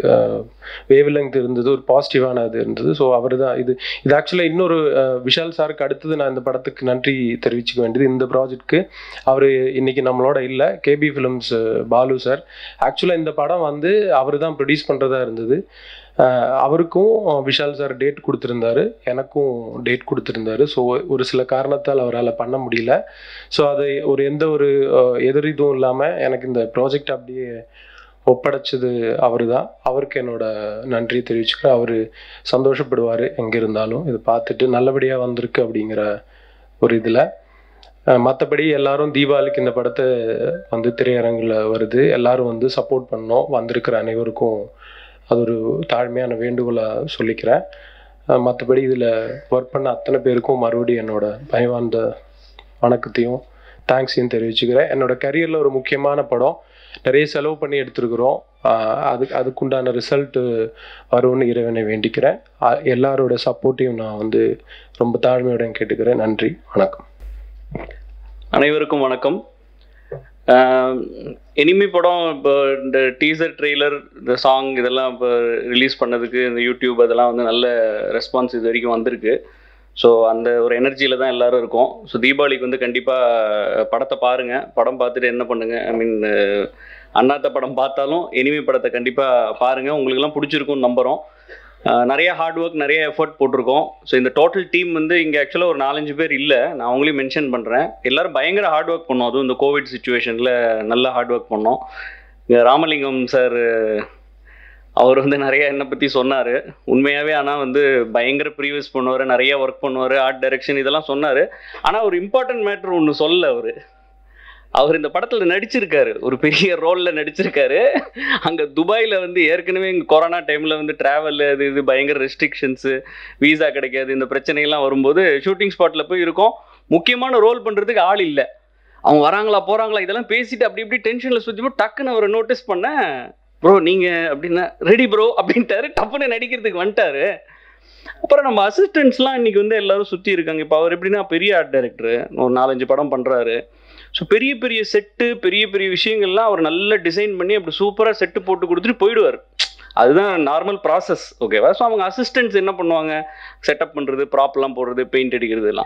வேவ் லெங்க் இருந்தது ஒரு பாசிட்டிவான இது இருந்தது ஸோ அவர் தான் இது இது ஆக்சுவலாக இன்னொரு விஷால் சாருக்கு அடுத்தது நான் இந்த படத்துக்கு நன்றி தெரிவிச்சுக்க வேண்டியது இந்த ப்ராஜெக்ட்க்கு அவர் இன்னைக்கு நம்மளோட இல்லை கேபி ஃபிலிம்ஸ் பாலு சார் ஆக்சுவலாக இந்த படம் வந்து அவர் தான் ப்ரொடியூஸ் பண்ணுறதா இருந்தது அவருக்கும் விஷால் சார் டேட் கொடுத்துருந்தாரு எனக்கும் டேட் கொடுத்துருந்தாரு ஸோ ஒரு சில காரணத்தால் அவரால் பண்ண முடியல ஸோ அதை ஒரு எந்த ஒரு எதிர் இதுவும் இல்லாமல் எனக்கு இந்த ப்ராஜெக்ட் அப்படியே ஒப்படைச்சது அவர் தான் அவருக்கு என்னோட நன்றி தெரிவிச்சுக்கிறேன் அவர் சந்தோஷப்படுவார் எங்கே இருந்தாலும் இதை பார்த்துட்டு நல்லபடியாக வந்திருக்கு அப்படிங்கிற ஒரு இதில் மற்றபடி எல்லாரும் தீபாவளிக்கு இந்த படத்தை வந்து திரையரங்கில் வருது எல்லாரும் வந்து சப்போர்ட் பண்ணோம் வந்திருக்கிற அனைவருக்கும் அது ஒரு தாழ்மையான வேண்டுகோளாக சொல்லிக்கிறேன் மற்றபடி இதில் ஒர்க் பண்ண அத்தனை பேருக்கும் மறுபடியும் என்னோட பயவார்ந்த வணக்கத்தையும் தேங்க்ஸையும் தெரிவிச்சுக்கிறேன் என்னோட கரியரில் ஒரு முக்கியமான படம் நிறைய செலவு பண்ணி எடுத்துருக்குறோம் அது அதுக்குண்டான ரிசல்ட்டு வரும்னு இறைவனை வேண்டிக்கிறேன் எல்லாரோட சப்போர்ட்டையும் நான் வந்து ரொம்ப தாழ்மையுடன் கேட்டுக்கிறேன் நன்றி வணக்கம் அனைவருக்கும் வணக்கம் எனிமி படம் இப்போ இந்த டீசர் ட்ரெய்லர் இந்த சாங் இதெல்லாம் இப்போ ரிலீஸ் பண்ணதுக்கு இந்த யூடியூப் அதெல்லாம் வந்து நல்ல ரெஸ்பான்ஸ் இது வரைக்கும் வந்திருக்கு ஸோ அந்த ஒரு எனர்ஜியில் தான் எல்லோரும் இருக்கோம் ஸோ தீபாவளிக்கு வந்து கண்டிப்பாக படத்தை பாருங்கள் படம் பார்த்துட்டு என்ன பண்ணுங்கள் ஐ மீன் அண்ணாத்த படம் பார்த்தாலும் எனிமி படத்தை கண்டிப்பாக பாருங்கள் உங்களுக்கெல்லாம் பிடிச்சிருக்கும்னு நம்புகிறோம் நிறைய ஹார்ட் ஒர்க் நிறைய எஃபர்ட் போட்டிருக்கோம் ஸோ இந்த டோட்டல் டீம் வந்து இங்கே ஆக்சுவலாக ஒரு நாலஞ்சு பேர் இல்லை நான் அவங்களையும் மென்ஷன் பண்ணுறேன் எல்லோரும் பயங்கர ஹார்ட் ஒர்க் பண்ணோம் அதுவும் இந்த கோவிட் சுச்சுவேஷனில் நல்லா ஹார்ட் ஒர்க் பண்ணோம் இங்கே ராமலிங்கம் சார் அவர் வந்து நிறைய என்னை பற்றி சொன்னார் உண்மையாகவே ஆனால் வந்து பயங்கர ப்ரீவியஸ் பண்ணுவார் நிறைய ஒர்க் பண்ணுவார் ஆர்ட் டைரக்ஷன் இதெல்லாம் சொன்னார் ஆனால் ஒரு இம்பார்ட்டன்ட் மேட்ரு ஒன்று சொல்ல அவர் அவர் இந்த படத்தில் நடிச்சிருக்காரு ஒரு பெரிய ரோலில் நடிச்சிருக்காரு அங்கே துபாயில் வந்து ஏற்கனவே இங்கே கொரோனா டைமில் வந்து ட்ராவல் அது இது பயங்கர ரெஸ்ட்ரிக்ஷன்ஸு வீசா கிடைக்காது இந்த பிரச்சனைகள்லாம் வரும்போது ஷூட்டிங் ஸ்பாட்டில் போய் இருக்கோம் முக்கியமான ரோல் பண்ணுறதுக்கு ஆள் இல்லை அவங்க வராங்களா போகிறாங்களா இதெல்லாம் பேசிட்டு அப்படி இப்படி டென்ஷனில் சுற்றி போய் டக்குன்னு அவரை நோட்டீஸ் பண்ணேன் ப்ரோ நீங்கள் அப்படின்னா ரெடி ப்ரோ அப்படின்ட்டாரு டப்புன்னு நடிக்கிறதுக்கு வந்துட்டாரு அப்புறம் நம்ம அசிஸ்டன்ட்ஸ்லாம் இன்னைக்கு வந்து எல்லாரும் சுற்றி இருக்காங்க இப்போ அவர் எப்படின்னா பெரிய ஆர்ட் டைரக்டர் ஒரு நாலஞ்சு படம் பண்ணுறாரு ஸோ பெரிய பெரிய செட்டு பெரிய பெரிய விஷயங்கள்லாம் அவர் நல்லா டிசைன் பண்ணி அப்படி சூப்பராக செட்டு போட்டு கொடுத்துட்டு போயிடுவார் அதுதான் நார்மல் ப்ராசஸ் ஓகேவா ஸோ அவங்க அசிஸ்டன்ட்ஸ் என்ன பண்ணுவாங்க செட்டப் பண்ணுறது ப்ராப்லாம் போடுறது பெயிண்ட் அடிக்கிறது எல்லாம்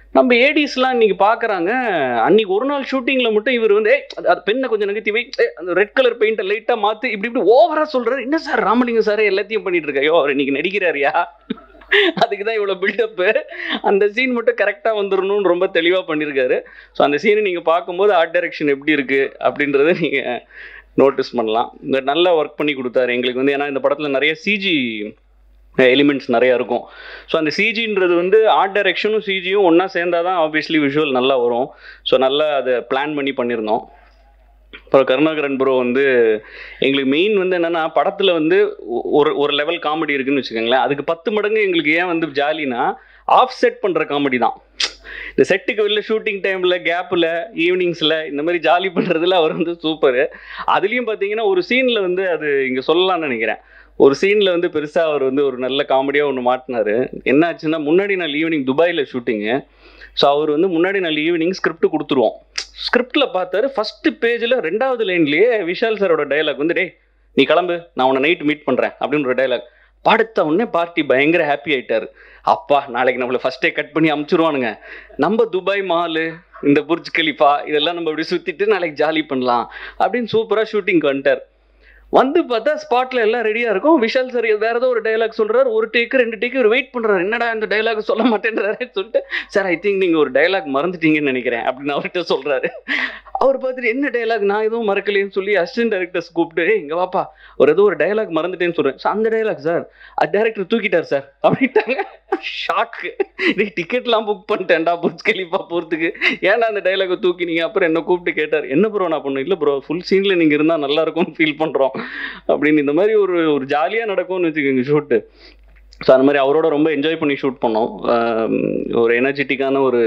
நம்ம ஏடிஸ்லாம் இன்னைக்கு பார்க்குறாங்க அன்னைக்கு ஒரு நாள் ஷூட்டிங்கில் மட்டும் இவர் வந்து "ஏய், அது அது பெண்ணை கொஞ்சம் நகர்த்தி வை ஏய், அந்த ரெட் கலர் பெயிண்ட்டை லைட்டாக மாற்றி இப்படி இப்படி ஓவராக சொல்கிறாரு என்ன சார் ராமலிங்கம் சார் எல்லாத்தையும் பண்ணிட்டு இருக்காயோ அவர் இன்னைக்கு நடிக்கிறாரியா அதுக்கு தான் இவ்வளோ பில்டப்பு அந்த சீன் மட்டும் கரெக்டாக வந்துடணும்னு ரொம்ப தெளிவாக பண்ணியிருக்காரு ஸோ அந்த சீனை நீங்கள் பார்க்கும்போது ஆர்ட் டைரக்ஷன் எப்படி இருக்குது அப்படின்றத நீங்கள் நோட்டீஸ் பண்ணலாம் இந்த நல்லா ஒர்க் பண்ணி கொடுத்தாரு எங்களுக்கு வந்து ஏன்னா இந்த படத்தில் நிறைய சிஜி எலிமெண்ட்ஸ் நிறையா இருக்கும் ஸோ அந்த சிஜின்றது வந்து ஆர்ட் டைரக்ஷனும் சிஜியும் ஒன்றா சேர்ந்தா தான் ஆப்வியஸ்லி விஷுவல் நல்லா வரும் ஸோ நல்லா அதை பிளான் பண்ணி பண்ணியிருந்தோம் அப்புறம் கருணாகரன் ப்ரோ வந்து எங்களுக்கு மெயின் வந்து என்னென்னா படத்தில் வந்து ஒ- ஒரு ஒரு லெவல் காமெடி இருக்குன்னு வச்சுக்கோங்களேன் அதுக்கு பத்து மடங்கு எங்களுக்கு ஏன் வந்து ஜாலினா ஆஃப் செட் பண்ணுற காமெடி தான் இந்த செட்டுக்கு வெளில ஷூட்டிங் டைமில் கேப்பில் ஈவினிங்ஸில் இந்த மாதிரி ஜாலி பண்ணுறதுல அவர் வந்து சூப்பரு அதுலேயும் பார்த்தீங்கன்னா ஒரு சீனில் வந்து அது இங்கே சொல்லலாம்னு நினைக்கிறேன் ஒரு சீனில் வந்து பெருசாக அவர் வந்து ஒரு நல்ல காமெடியாக ஒன்று மாட்டினாரு என்ன ஆச்சுன்னா முன்னாடி நாள் ஈவினிங் துபாயில் ஷூட்டிங்கு ஸோ அவர் வந்து முன்னாடி நாள் ஈவினிங் ஸ்கிரிப்ட் கொடுத்துருவோம் ஸ்கிரிப்டில் பார்த்தாரு ஃபஸ்ட்டு பேஜில் ரெண்டாவது லைன்லேயே விஷால் சாரோட டயலாக் வந்து டேய் நீ கிளம்பு நான் உன்னை நைட் மீட் பண்ணுறேன் அப்படின்ற டயலாக் படுத்த உடனே பார்ட்டி பயங்கர ஹாப்பி ஆயிட்டாரு அப்பா நாளைக்கு நம்மளை ஃபஸ்ட்டே கட் பண்ணி அமுச்சிருவானுங்க நம்ம துபாய் மாலு இந்த புர்ஜ் கலிஃபா இதெல்லாம் நம்ம இப்படி சுற்றிட்டு நாளைக்கு ஜாலி பண்ணலாம் அப்படின்னு சூப்பராக ஷூட்டிங் வந்துட்டார் வந்து பார்த்தா ஸ்பாட்ல எல்லாம் ரெடியா இருக்கும் விஷால் சார் வேற ஏதோ ஒரு டைலாக் சொல்றாரு ஒரு டேக்கு ரெண்டு டேக்கு இவர் வெயிட் பண்றாரு என்னடா இந்த டைலாக் சொல்ல மாட்டேன்றாருன்னு சொல்லிட்டு சார் ஐ திங்க் நீங்க ஒரு டைலாக் மறந்துட்டீங்கன்னு நினைக்கிறேன் அப்படின்னு அவர்கிட்ட சொல்றாரு அவர் பார்த்துட்டு என்ன டைலாக் நான் எதுவும் மறக்கலையேன்னு சொல்லி அசிஸ்டன்ட் டைரக்டர்ஸ் கூப்பிட்டு "ஏய், இங்க வாப்பா ஒரு ஏதோ ஒரு டைலாக் மறந்துட்டேன்னு சொல்றேன் "சார், அந்த டைலாக் சார் அது டைரக்டர் தூக்கிட்டார் சார் அப்படின்ட்டாங்க ஷாக்கு நீ டிக்கெட்லாம் புக் பண்ணிட்டேன்டா புர்ஜ் கலிஃபா போகிறதுக்கு ஏன்டா அந்த டைலாகை தூக்கினீங்க அப்புறம் என்ன கூப்பிட்டு கேட்டார் என்ன ப்ரோ நான் பண்ணேன் இல்லை ப்ரோ ஃபுல் சீனில் நீங்கள் இருந்தால் நல்லா இருக்கும்னு ஃபீல் பண்ணுறோம் அப்படின்னு இந்த மாதிரி ஒரு ஒரு ஜாலியாக நடக்கும்னு வச்சுக்கோங்க ஷூட்டு ஸோ அந்த மாதிரி அவரோட ரொம்ப என்ஜாய் பண்ணி ஷூட் பண்ணோம் ஆம், ஒரு எனர்ஜெட்டிக்கான ஒரு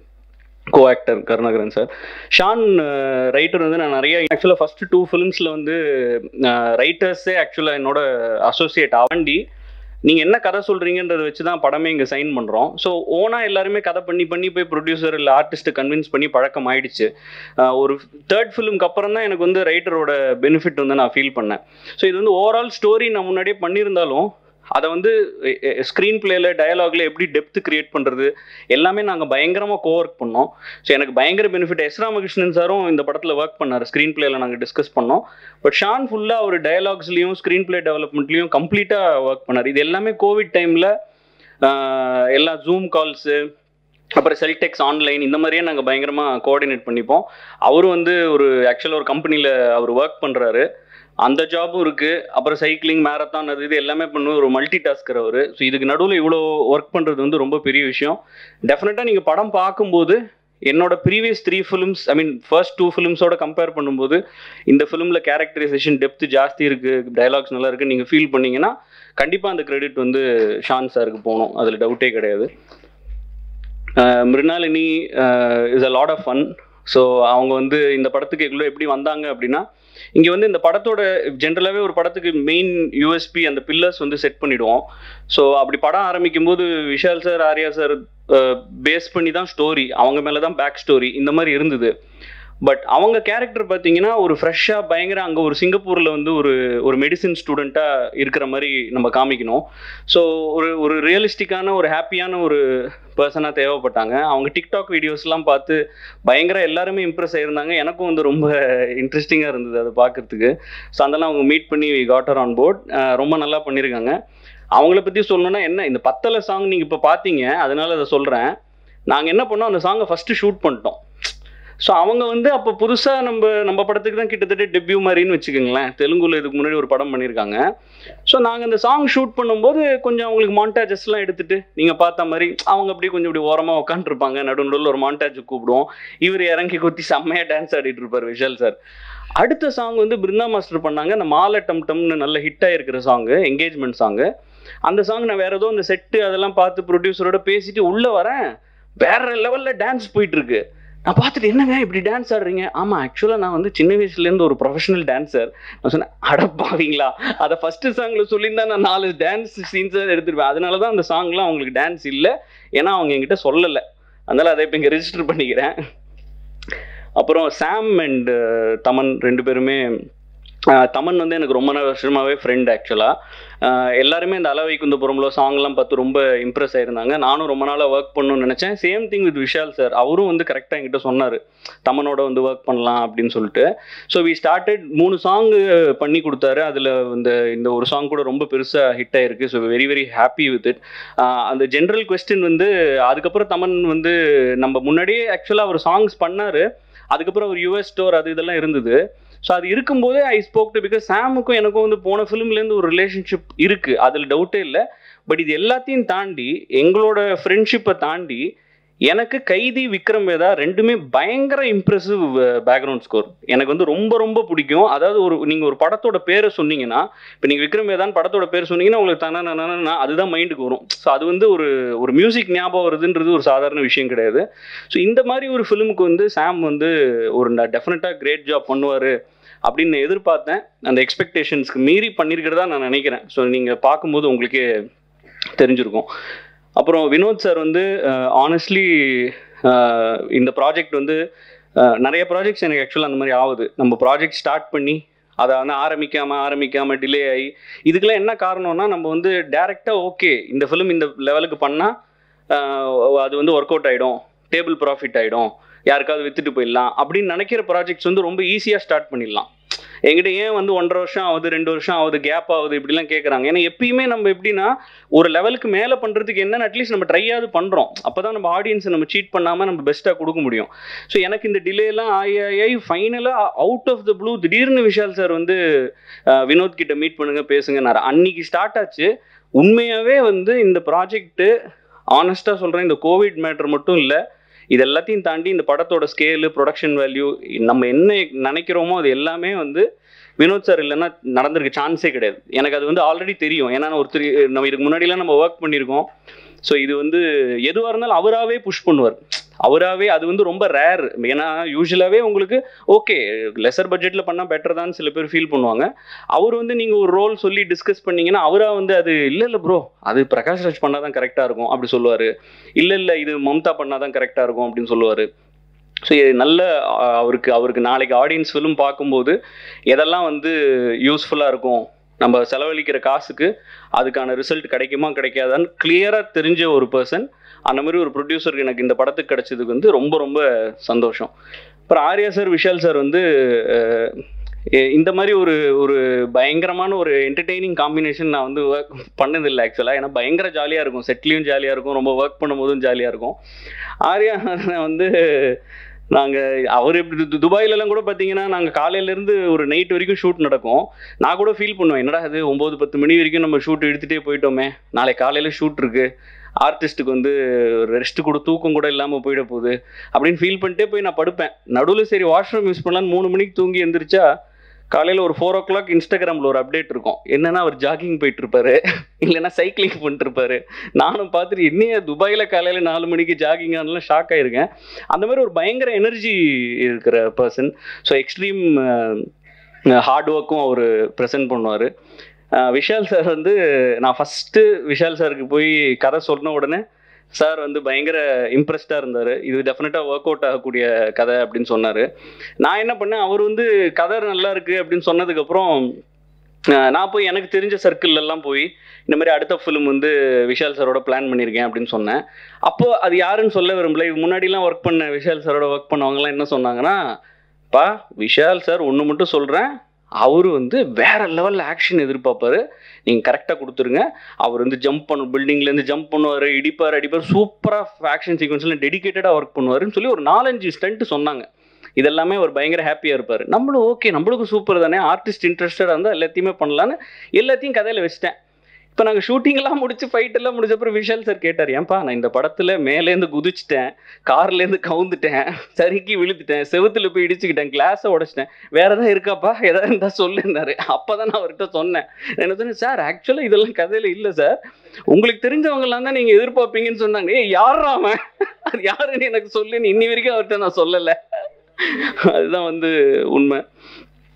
co actor Karunakaran sir Shaan writer வந்து நான் நிறைய ஆக்சுவலாக ஃபஸ்ட்டு டூ ஃபிலிம்ஸில் வந்து ரைட்டர்ஸே ஆக்சுவலாக என்னோட அசோசியேட் ஆவண்டி நீங்கள் என்ன கதை சொல்கிறீங்கன்றத வச்சு தான் படமே இங்கே சைன் பண்ணுறோம் ஸோ ஓனாக எல்லாருமே கதை பண்ணி பண்ணி போய் ப்ரொடியூசர் இல்லை ஆர்டிஸ்ட்டை கன்வின்ஸ் பண்ணி பழக்கம் ஆயிடுச்சு ஆஹ் ஒரு தேர்ட் ஃபிலிம்க்கு அப்புறம் தான் எனக்கு வந்து ரைட்டரோட பெனிஃபிட் வந்து நான் ஃபீல் பண்ணேன் ஸோ இது வந்து ஓவரால் ஸ்டோரி நான் முன்னாடியே பண்ணியிருந்தாலும் அதை வந்து ஸ்க்ரீன் பிளேல டயலாக்ல எப்படி டெப்த் கிரியேட் பண்ணுறது எல்லாமே நாங்கள் பயங்கரமாக கோ ஒர்க் பண்ணோம் ஸோ எனக்கு பயங்கர பெனிஃபிட் எஸ் ராமகிருஷ்ணன் சாரும் இந்த படத்தில் ஒர்க் பண்ணார் ஸ்க்ரீன் பிளேல நாங்கள் டிஸ்கஸ் பண்ணோம் பட் ஷான் ஃபுல்லாக அவர் டயலாக்ஸ்லையும் ஸ்க்ரீன் பிளே டெவலப்மெண்ட்லையும் கம்ப்ளீட்டாக ஒர்க் பண்ணார் இது எல்லாமே கோவிட் டைமில் எல்லா ஜூம் கால்ஸு அப்புறம் செல்டெக்ஸ் ஆன்லைன் இந்த மாதிரியே நாங்கள் பயங்கரமாக கோஆர்டினேட் பண்ணிப்போம் அவரும் வந்து ஒரு ஆக்சுவலாக ஒரு கம்பெனியில் அவர் ஒர்க் பண்ணுறாரு அந்த ஜாபும் இருக்குது அப்புறம் சைக்கிளிங் மேரத்தான் அது இது எல்லாமே பண்ணுவோம் ஒரு மல்டி டாஸ்கர் அவர் ஸோ இதுக்கு நடுவில் இவ்வளோ ஒர்க் பண்ணுறது வந்து ரொம்ப பெரிய விஷயம் டெஃபினட்டாக நீங்கள் படம் பார்க்கும்போது என்னோட previous three films I mean first two ஃபிலிம்ஸோட கம்பேர் பண்ணும்போது இந்த ஃபிலிமில் கேரக்டரைசேஷன் டெப்த் ஜாஸ்தி இருக்குது டயலாக்ஸ் நல்லா இருக்குது நீங்கள் ஃபீல் பண்ணீங்கன்னா கண்டிப்பாக அந்த கிரெடிட் வந்து ஷான் சாருக்கு போகணும் அதில் டவுட்டே கிடையாது ah Mrunalini is a lot of fun so அவங்க வந்து இந்த படத்துக்கு எவ்வளோ எப்படி வந்தாங்க அப்படின்னா இங்கே வந்து இந்த படத்தோட ஜென்ரலாகவே ஒரு படத்துக்கு மெயின் யூஎஸ்பி அந்த பில்லர்ஸ் வந்து செட் பண்ணிடுவோம் ஸோ அப்படி படம் ஆரம்பிக்கும் போது Vishal sir Arya sir base பண்ணி தான் ஸ்டோரி அவங்க மேலே தான் பேக் ஸ்டோரி இந்த மாதிரி இருந்தது பட் அவங்க கேரக்டர் பார்த்தீங்கன்னா ஒரு ஃப்ரெஷ்ஷாக பயங்கர அங்கே ஒரு சிங்கப்பூரில் வந்து ஒரு ஒரு மெடிசின் ஸ்டூடெண்ட்டாக இருக்கிற மாதிரி நம்ம காமிக்கணும் ஸோ ஒரு ஒரு ரியலிஸ்டிக்கான ஒரு ஹாப்பியான ஒரு பர்சனாக தேவைப்பட்டாங்க அவங்க டிக்டாக் வீடியோஸ்லாம் பார்த்து பயங்கர எல்லாருமே இம்ப்ரெஸ் ஆயிருந்தாங்க எனக்கும் வந்து ரொம்ப இன்ட்ரெஸ்டிங்காக இருந்தது அதை பார்க்கறதுக்கு ஸோ அதெல்லாம் அவங்க மீட் பண்ணி காட்டர் ஆன் போர்ட் ரொம்ப நல்லா பண்ணியிருக்காங்க அவங்கள பற்றி சொல்லணும்னா என்ன இந்த பத்தலை சாங் நீங்கள் இப்போ பார்த்தீங்க அதனால அதை சொல்கிறேன் நாங்கள் என்ன பண்ணோம் அந்த சாங்கை ஃபஸ்ட்டு ஷூட் பண்ணிட்டோம் ஸோ அவங்க வந்து அப்போ புதுசாக நம்ம நம்ம படத்துக்கு தான் கிட்டத்தட்ட டெபியூ மாதிரின்னு வச்சுக்கோங்களேன் தெலுங்குல இதுக்கு முன்னாடி ஒரு படம் பண்ணியிருக்காங்க ஸோ நாங்கள் அந்த சாங் ஷூட் பண்ணும்போது கொஞ்சம் அவங்களுக்கு மாண்டாஜஸ்லாம் எடுத்துட்டு நீங்கள் பார்த்த மாதிரி அவங்க அப்படியே கொஞ்சம் இப்படி ஓரமாக உட்காந்துருப்பாங்க நடு நடுவில் ஒரு மாண்டாஜ் கூப்பிடுவோம் இவர் இறங்கி கொத்தி செம்மையாக டான்ஸ் ஆடிட்டு இருப்பார் விஷால் சார் அடுத்த சாங் வந்து பிருந்தா மாஸ்டர் பண்ணாங்க அந்த மாலை டம் டம்னு நல்ல ஹிட் ஆகிருக்கிற சாங்கு என்கேஜ்மெண்ட் சாங்கு அந்த சாங் நான் வேற ஏதோ இந்த செட்டு அதெல்லாம் பார்த்து ப்ரொடியூசரோட பேசிட்டு உள்ளே வரேன் வேற லெவலில் டான்ஸ் போயிட்டு இருக்கு நான் பார்த்துட்டு என்னங்க இப்படி டான்ஸ் ஆடுறீங்க ஆமாம் ஆக்சுவலாக நான் வந்து சின்ன வயசுலேருந்து ஒரு ப்ரொஃபஷனல் டான்ஸர் நான் சொன்னேன் அடப்பாவீங்களா அதை ஃபஸ்ட்டு சாங்கில் சொல்லியிருந்தா நான் நாலு டான்ஸ் சீன்ஸ் எடுத்துருப்பேன் அதனால தான் அந்த சாங்லாம் அவங்களுக்கு டான்ஸ் இல்லை ஏன்னா அவங்க என்கிட்ட சொல்லலை அதனால் அதை இப்போ இங்கே ரெஜிஸ்டர் பண்ணிக்கிறேன் அப்புறம் சாம் அண்ட் தமன் ரெண்டு பேருமே ஆஹ் தமன் வந்து எனக்கு ரொம்ப நாள் வருஷமாவே ஃப்ரெண்ட் ஆக்சுவலாக எல்லாருமே இந்த அளவை குந்தபுரம்ல சாங்லாம் பார்த்து ரொம்ப இம்ப்ரெஸ் ஆயிருந்தாங்க நானும் ரொம்ப நாளாக ஒர்க் பண்ணணும்னு நினச்சேன் same thing with Vishal sir அவரும் வந்து கரெக்டாக என்கிட்ட சொன்னார் தமனோட வந்து ஒர்க் பண்ணலாம் அப்படின்னு சொல்லிட்டு ஸோ வி ஸ்டார்டட் மூணு சாங் பண்ணி கொடுத்தாரு அதில் இந்த இந்த ஒரு சாங் கூட ரொம்ப பெருசாக ஹிட் ஆயிருக்கு so very very happy with it அந்த ஜென்ரல் கொஸ்டின் வந்து அதுக்கப்புறம் தமன் வந்து நம்ம முன்னாடியே ஆக்சுவலாக அவர் சாங்ஸ் பண்ணார் அதுக்கப்புறம் ஒரு யூஎஸ் ஸ்டோர் அது இதெல்லாம் இருந்தது ஸோ அது இருக்கும்போதே ஐ ஸ்போக் டு பிகாஸ் சாமுக்கும் எனக்கும் வந்து போன ஃபிலிம்லேருந்து ஒரு ரிலேஷன்ஷிப் இருக்குது அதில் டவுட்டே இல்லை பட் இது எல்லாத்தையும் தாண்டி எங்களோட ஃப்ரெண்ட்ஷிப்பை தாண்டி எனக்கு கைதி விக்ரம் வேதா ரெண்டுமே பயங்கர இம்ப்ரெசிவ் பேக்ரவுண்ட் ஸ்கோர் எனக்கு வந்து ரொம்ப ரொம்ப பிடிக்கும் அதாவது ஒரு நீங்கள் ஒரு படத்தோட பேரை சொன்னீங்கன்னா இப்போ நீங்கள் விக்ரம் வேதான் படத்தோட பேர் சொன்னீங்கன்னா உங்களுக்கு தானே அதுதான் மைண்டுக்கு வரும் ஸோ அது வந்து ஒரு ஒரு மியூசிக் ஞாபகம் வருதுன்றது ஒரு சாதாரண விஷயம் கிடையாது ஸோ இந்த மாதிரி ஒரு ஃபிலிமுக்கு வந்து சாம் வந்து ஒரு டெஃபினட்டாக கிரேட் ஜாப் பண்ணுவார் அப்படின்னு எதிர்பார்த்தேன் அந்த எக்ஸ்பெக்டேஷன்ஸ்க்கு மீறி பண்ணியிருக்கிறதா நான் நினைக்கிறேன் ஸோ நீங்கள் பார்க்கும்போது உங்களுக்கே தெரிஞ்சிருக்கும் அப்புறம் வினோத் சார் வந்து ஆனஸ்ட்லி இந்த ப்ராஜெக்ட் வந்து அஹ், நிறைய ப்ராஜெக்ட்ஸ் எனக்கு ஆக்சுவலாக அந்த மாதிரி ஆகுது நம்ம ப்ராஜெக்ட் ஸ்டார்ட் பண்ணி அதை வந்து ஆரம்பிக்காமல் ஆரம்பிக்காமல் டிலே ஆகி இதுக்கெல்லாம் என்ன காரணம்னா நம்ம வந்து டேரெக்டாக ஓகே இந்த ஃபிலிம் இந்த லெவலுக்கு பண்ணால் அது வந்து ஒர்க் அவுட் ஆகிடும் டேபிள் ப்ராஃபிட் ஆகிடும் யாருக்காவது வித்துட்டு போயிடலாம் அப்படின்னு நினைக்கிற ப்ராஜெக்ட்ஸ் வந்து ரொம்ப ஈஸியாக ஸ்டார்ட் பண்ணிடலாம் என்கிட்ட ஏன் வந்து ஒன்றரை வருஷம் ஆகுது ரெண்டு வருஷம் ஆகுது கேப் ஆகுது இப்படிலாம் கேட்குறாங்க ஏன்னா எப்பயுமே நம்ம எப்படின்னா ஒரு லெவலுக்கு மேலே பண்ணுறதுக்கு என்னன்னு அட்லீஸ்ட் நம்ம ட்ரையாவது பண்ணுறோம் அப்போ தான் நம்ம ஆடியன்ஸை நம்ம சீட் பண்ணாமல் நம்ம பெஸ்ட்டாக கொடுக்க முடியும் ஸோ எனக்கு இந்த டிலேலாம் ஆகி ஆகி ஆகி ஃபைனலாக அவுட் ஆஃப் த ப்ளூ திடீர்னு விஷால் சார் வந்து அஹ், வினோத் கிட்ட மீட் பண்ணுங்க பேசுங்கன்னாரு அன்னைக்கு ஸ்டார்ட் ஆச்சு உண்மையாகவே வந்து இந்த ப்ராஜெக்ட்டு ஆனஸ்ட்டாக சொல்கிறேன் இந்த கோவிட் மேட்ரு மட்டும் இல்லை இது எல்லாத்தையும் தாண்டி இந்த படத்தோட ஸ்கேலு ப்ரொடக்ஷன் வேல்யூ நம்ம என்ன நினைக்கிறோமோ அது எல்லாமே வந்து வினோத் சார் இல்லைன்னா நடந்திருக்க சான்ஸே கிடையாது எனக்கு அது வந்து ஆல்ரெடி தெரியும் ஏன்னா நான் ஒருத்தர் நம்ம இதுக்கு முன்னாடிலாம் நம்ம ஒர்க் பண்ணியிருக்கோம் ஸோ இது வந்து எதுவாக இருந்தாலும் அவராகவே புஷ் பண்ணுவார் அவராகவே அது வந்து ரொம்ப ரேர் ஏன்னா யூஸ்வலாகவே உங்களுக்கு ஓகே லெசர் பட்ஜெட்டில் பண்ணால் பெட்டர் தான் சில பேர் ஃபீல் பண்ணுவாங்க அவர் வந்து நீங்கள் ஒரு ரோல் சொல்லி டிஸ்கஸ் பண்ணீங்கன்னா அவராக வந்து அது இல்லை இல்லை ப்ரோ அது பிரகாஷ் ராஜ் பண்ணால் தான் கரெக்டாக இருக்கும் அப்படி சொல்லுவார் இல்லை இல்லை இது மம்தா பண்ணால் தான் கரெக்டாக இருக்கும் அப்படின்னு சொல்லுவார் ஸோ நல்ல அஹ், அவருக்கு அவருக்கு நாளைக்கு ஆடியன்ஸ் ஃபிலிம் பார்க்கும்போது எதெல்லாம் வந்து யூஸ்ஃபுல்லாக இருக்கும் நம்ம செலவழிக்கிற காசுக்கு அதுக்கான ரிசல்ட் கிடைக்குமா கிடைக்காதான்னு கிளியராக தெரிஞ்ச ஒரு பர்சன் அந்த மாதிரி ஒரு ப்ரொடியூசருக்கு எனக்கு இந்த படத்துக்கு கிடைச்சதுக்கு வந்து ரொம்ப ரொம்ப சந்தோஷம் அப்புறம் ஆர்யா சார் விஷால் சார் வந்து அஹ், எ- இந்த மாதிரி ஒரு ஒரு பயங்கரமான ஒரு என்டர்டெய்னிங் காம்பினேஷன் நான் வந்து ஒர்க் பண்ணதில்லை ஆக்சுவலாக ஏன்னா பயங்கர ஜாலியாக இருக்கும் செட்லேயும் ஜாலியாக இருக்கும் ரொம்ப ஒர்க் பண்ணும்போதும் ஜாலியாக இருக்கும் ஆர்யா வந்து நாங்கள் அவர் இப்படி து- துபாயிலலாம் கூட பார்த்தீங்கன்னா நாங்கள் காலையிலேருந்து ஒரு நைட் வரைக்கும் ஷூட் நடக்கும் நான் கூட ஃபீல் பண்ணுவேன் என்னடா அது ஒம்பது பத்து மணி வரைக்கும் நம்ம ஷூட் எடுத்துகிட்டே போயிட்டோமே நாளைக்கு காலையில் ஷூட் இருக்கு ஆர்டிஸ்ட்டுக்கு வந்து ரெஸ்ட் கூட தூக்கம் கூட இல்லாமல் போயிட போகுது அப்படின்னு ஃபீல் பண்ணிட்டே போய் நான் படுப்பேன் நடுவில் சரி வாஷ்ரூம் யூஸ் பண்ணலான்னு மூணு மணிக்கு தூங்கி எந்திரிச்சா காலையில் ஒரு ஃபோர் ஓ கிளாக் இன்ஸ்டாகிராமில் ஒரு அப்டேட் இருக்கும் என்னன்னா அவர் ஜாகிங் போயிட்டு இருப்பாரு இல்லைன்னா சைக்கிளிங் பண்ணிட்டு இருப்பாரு நானும் பார்த்துட்டு என்னைய துபாயில் காலையில் நாலு மணிக்கு ஜாகிங் ஆனாலும் ஷாக் ஆயிருக்கேன் அந்த மாதிரி ஒரு பயங்கர எனர்ஜி இருக்கிற பர்சன் ஸோ எக்ஸ்ட்ரீம் ஹார்ட் ஒர்க்கும் அவர் ப்ரெசென்ட் பண்ணுவார் விஷால் சார் வந்து நான் ஃபஸ்ட்டு விஷால் சாருக்கு போய் கதை சொன்ன உடனே சார் வந்து பயங்கர இம்ப்ரெஸ்டாக இருந்தார் இது டெஃபினட்டாக ஒர்க் அவுட் ஆகக்கூடிய கதை அப்படின்னு சொன்னார் நான் என்ன பண்ணேன் அவர் வந்து கதை நல்லா இருக்குது அப்படின்னு சொன்னதுக்கப்புறம் அஹ், நான் போய் எனக்கு தெரிஞ்ச சர்க்கிள் எல்லாம் போய் இந்த மாதிரி அடுத்த ஃபிலிம் வந்து விஷால் சாரோட பிளான் பண்ணியிருக்கேன் அப்படின்னு சொன்னேன் அப்போ அது யாருன்னு சொல்ல விரும்பல இது முன்னாடிலாம் ஒர்க் பண்ண விஷால் சாரோட ஒர்க் பண்ணவங்கலாம் என்ன சொன்னாங்கன்னா பா விஷால் சார் ஒன்று மட்டும் சொல்கிறேன் அவர் வந்து வேற லெவலில் ஆக்ஷன் எதிர்பார்ப்பாரு நீங்கள் கரெக்டாக கொடுத்துருங்க அவர் வந்து ஜம்ப் பண்ணும் பில்டிங்லேருந்து ஜம்ப் பண்ணுவார் இடிப்பார் அடிப்பார் சூப்பராக ஆக்ஷன் சீக்வன்ஸ்லாம் டெடிகேட்டடாக ஒர்க் பண்ணுவாருன்னு சொல்லி ஒரு நாலஞ்சு ஸ்டண்ட்டு சொன்னாங்க இதெல்லாமே அவர் பயங்கர ஹாப்பியாக இருப்பார் நம்மளும் ஓகே நம்மளுக்கும் சூப்பர் தானே ஆர்டிஸ்ட் இன்ட்ரெஸ்டடாக இருந்தால் எல்லாத்தையுமே பண்ணலான்னு எல்லாத்தையும் கதையில் வச்சிட்டேன் இப்போ நாங்கள் ஷூட்டிங்லாம் முடிச்சு ஃபைட் எல்லாம் முடிச்ச அப்புறம் விஷால் சார் கேட்டார் ஏன்பா நான் இந்த படத்தில் மேலேருந்து குதிச்சிட்டேன் கார்லேருந்து கவுந்துட்டேன் சறுக்கி விழுந்துட்டேன் செவுத்துல போய் இடிச்சுக்கிட்டேன் கிளாஸை உடைச்சிட்டேன் வேற ஏதாவது இருக்காப்பா ஏதாவது இருந்தால் சொல்லுன்னாரு அப்போ தான் நான் அவர்கிட்ட சொன்னேன் நான் என்ன சொன்னேன் சார் ஆக்சுவலாக இதெல்லாம் கதையில் இல்லை சார் உங்களுக்கு தெரிஞ்சவங்கலாம் தான் நீங்கள் எதிர்பார்ப்பீங்கன்னு சொன்னாங்க ஏய் யாரா அவன் அது யாருன்னு எனக்கு சொல்லுன்னு இன்னி வரைக்கும் அவர்கிட்ட நான் சொல்லலை அதுதான் வந்து உண்மை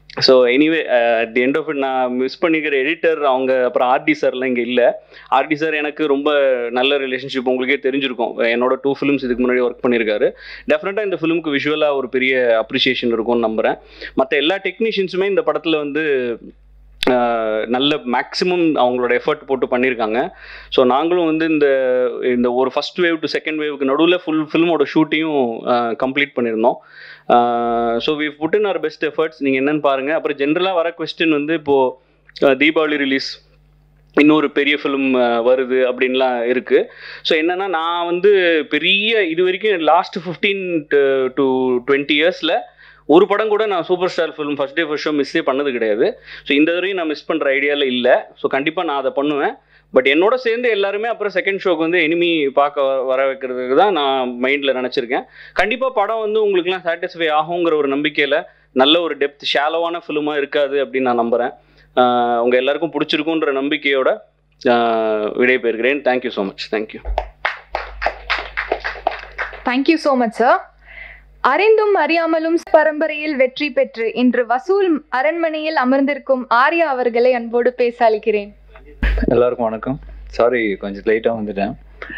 so anyway at the end of it நான் மிஸ் பண்ணிக்கிற எடிட்டர் அவங்க அப்புறம் ஆர்டி சார்லாம் இங்கே இல்லை ஆர்டி சார் எனக்கு ரொம்ப நல்ல ரிலேஷன்ஷிப் உங்களுக்கே தெரிஞ்சிருக்கும் என்னோட டூ ஃபிலிம்ஸ் இதுக்கு முன்னாடி ஒர்க் பண்ணியிருக்காரு டெஃபினட்டாக இந்த ஃபிலிமுக்கு விஷுவலாக ஒரு பெரிய அப்ரிசியேஷன் இருக்கும்னு நம்புகிறேன் மற்ற எல்லா டெக்னீஷியன்ஸுமே இந்த படத்தில் வந்து ஆஹ், நல்ல மேக்ஸிமம் அவங்களோட எஃபர்ட் போட்டு பண்ணியிருக்காங்க ஸோ நாங்களும் வந்து இந்த இந்த ஒரு ஃபர்ஸ்ட் வேவ் டு செகண்ட் வேவுக்கு நடுவில் ஃபுல் ஃபிலிமோட ஷூட்டையும் கம்ப்ளீட் பண்ணியிருந்தோம் so we put in our best efforts நீங்கள் என்னன்னு பாருங்கள் அப்புறம் ஜென்ரலாக வர கொஸ்டின் வந்து இப்போது தீபாவளி ரிலீஸ் இன்னொரு பெரிய ஃபிலிம் வருது அப்படின்லாம் இருக்குது ஸோ என்னென்னா நான் வந்து பெரிய இது வரைக்கும் லாஸ்ட் ஃபிஃப்டீன் டு டுவெண்ட்டி இயர்ஸில் ஒரு படம் கூட நான் super star film first day first show மிஸ்ஸே பண்ணது கிடையாது ஸோ இந்த வரையும் நான் மிஸ் பண்ணுற ஐடியாவில் இல்லை ஸோ கண்டிப்பாக நான் அதை பண்ணுவேன் பட் என்னோட சேர்ந்து எல்லாருமே அப்புறம் செகண்ட் ஷோக்கு வந்து எனிமி பார்க்க வ- வர வைக்கிறதுக்கு தான் நான் மைண்டில் நினச்சிருக்கேன் கண்டிப்பாக படம் வந்து உங்களுக்குலாம் சாட்டிஸ்ஃபை ஆகுங்கிற ஒரு நம்பிக்கையில் நல்ல ஒரு டெப்த் ஷாலோவான ஃபிலிமாக இருக்காது அப்படின்னு நான் நம்புகிறேன் உங்கள் எல்லாருக்கும் பிடிச்சிருக்குன்ற நம்பிக்கையோட ஆஹ் விடைபெறுகிறேன் thank you so much thank you thank you so much sir அறிந்தும் அறியாமலும் பரம்பரையில் வெற்றி பெற்று இன்று வசூல் அரண்மனையில் அமர்ந்திருக்கும் ஆர்யா அவர்களை அன்போடு பேச அழைக்கிறேன் எல்லாருக்கும் வணக்கம் சாரி கொஞ்சம் லேட்டாக வந்துட்டேன்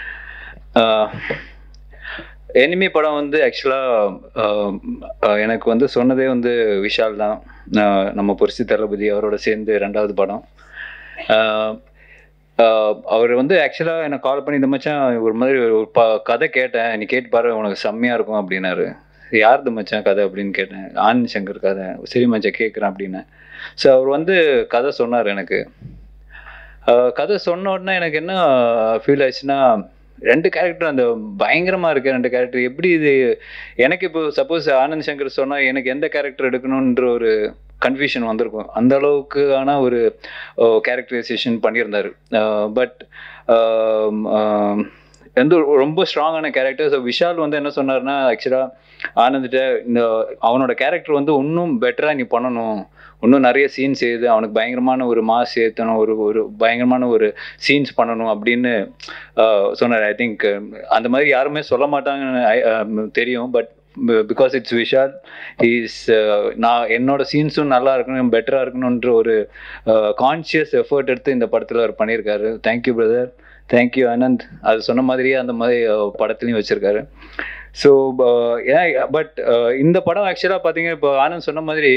எனிமி படம் வந்து ஆக்சுவலாக எனக்கு வந்து சொன்னதே வந்து விஷால் தான் ஆஹ் நம்ம புரட்சி தளபதி அவரோட சேர்ந்து ரெண்டாவது படம் ஆஹ் ஆஹ் அவர் வந்து ஆக்சுவலாக எனக்கு கால் பண்ணி இந்த மச்சான் ஒரு மாதிரி ஒரு ப கதை கேட்டேன் நீ கேட்டு பாரு உனக்கு செம்மையாக இருக்கும் அப்படின்னாரு யாருது மச்சான் கதை அப்படின்னு கேட்டேன் ஆனந்த் சங்கர் கதை சரி மச்சான் கேட்குறேன் அப்படின்னு ஸோ அவர் வந்து கதை சொன்னார் எனக்கு ஆஹ் கதை சொன்ன உடனே எனக்கு என்ன ஃபீல் ஆச்சுன்னா ரெண்டு கேரக்டர் அந்த பயங்கரமா இருக்கு ரெண்டு கேரக்டர் எப்படி இது எனக்கு இப்போ சப்போஸ் ஆனந்த் சங்கர் சொன்னா எனக்கு எந்த கேரக்டர் எடுக்கணுன்ற ஒரு கன்ஃபியூஷன் வந்திருக்கும் அந்த அளவுக்கான ஒரு கேரக்டரைசேஷன் பண்ணியிருந்தாரு பட் வந்து ஒரு ரொம்ப ஸ்ட்ராங்கான கேரக்டர் ஸோ விஷால் வந்து என்ன சொன்னார்னா ஆக்சுவலாக ஆனந்திட்ட இந்த அவனோட கேரக்டர் வந்து இன்னும் பெட்டராக நீ பண்ணணும் இன்னும் நிறைய சீன்ஸ் எழுது அவனுக்கு பயங்கரமான ஒரு மாஸ் ஏற்றணும் ஒரு ஒரு பயங்கரமான ஒரு சீன்ஸ் பண்ணணும் அப்படின்னு ஆஹ் சொன்னார் ஐ திங்க் அந்த மாதிரி யாருமே சொல்ல மாட்டாங்கன்னு I- ஆஹ் தெரியும் but because it's Vishal is நான் என்னோட சீன்ஸும் நல்லா இருக்கணும் பெட்டராக இருக்கணுன்ற ஒரு கான்ஷியஸ் எஃபர்ட் எடுத்து இந்த படத்தில் அவர் பண்ணியிருக்காரு தேங்க்யூ பிரதர் தேங்க்யூ ஆனந்த் அது சொன்ன மாதிரியே அந்த மாதிரி அஹ், படத்துலையும் வச்சிருக்காரு ஸோ ஏன் பட் இந்த படம் ஆக்சுவலாக பார்த்தீங்க இப்போ ஆனந்த் சொன்ன மாதிரி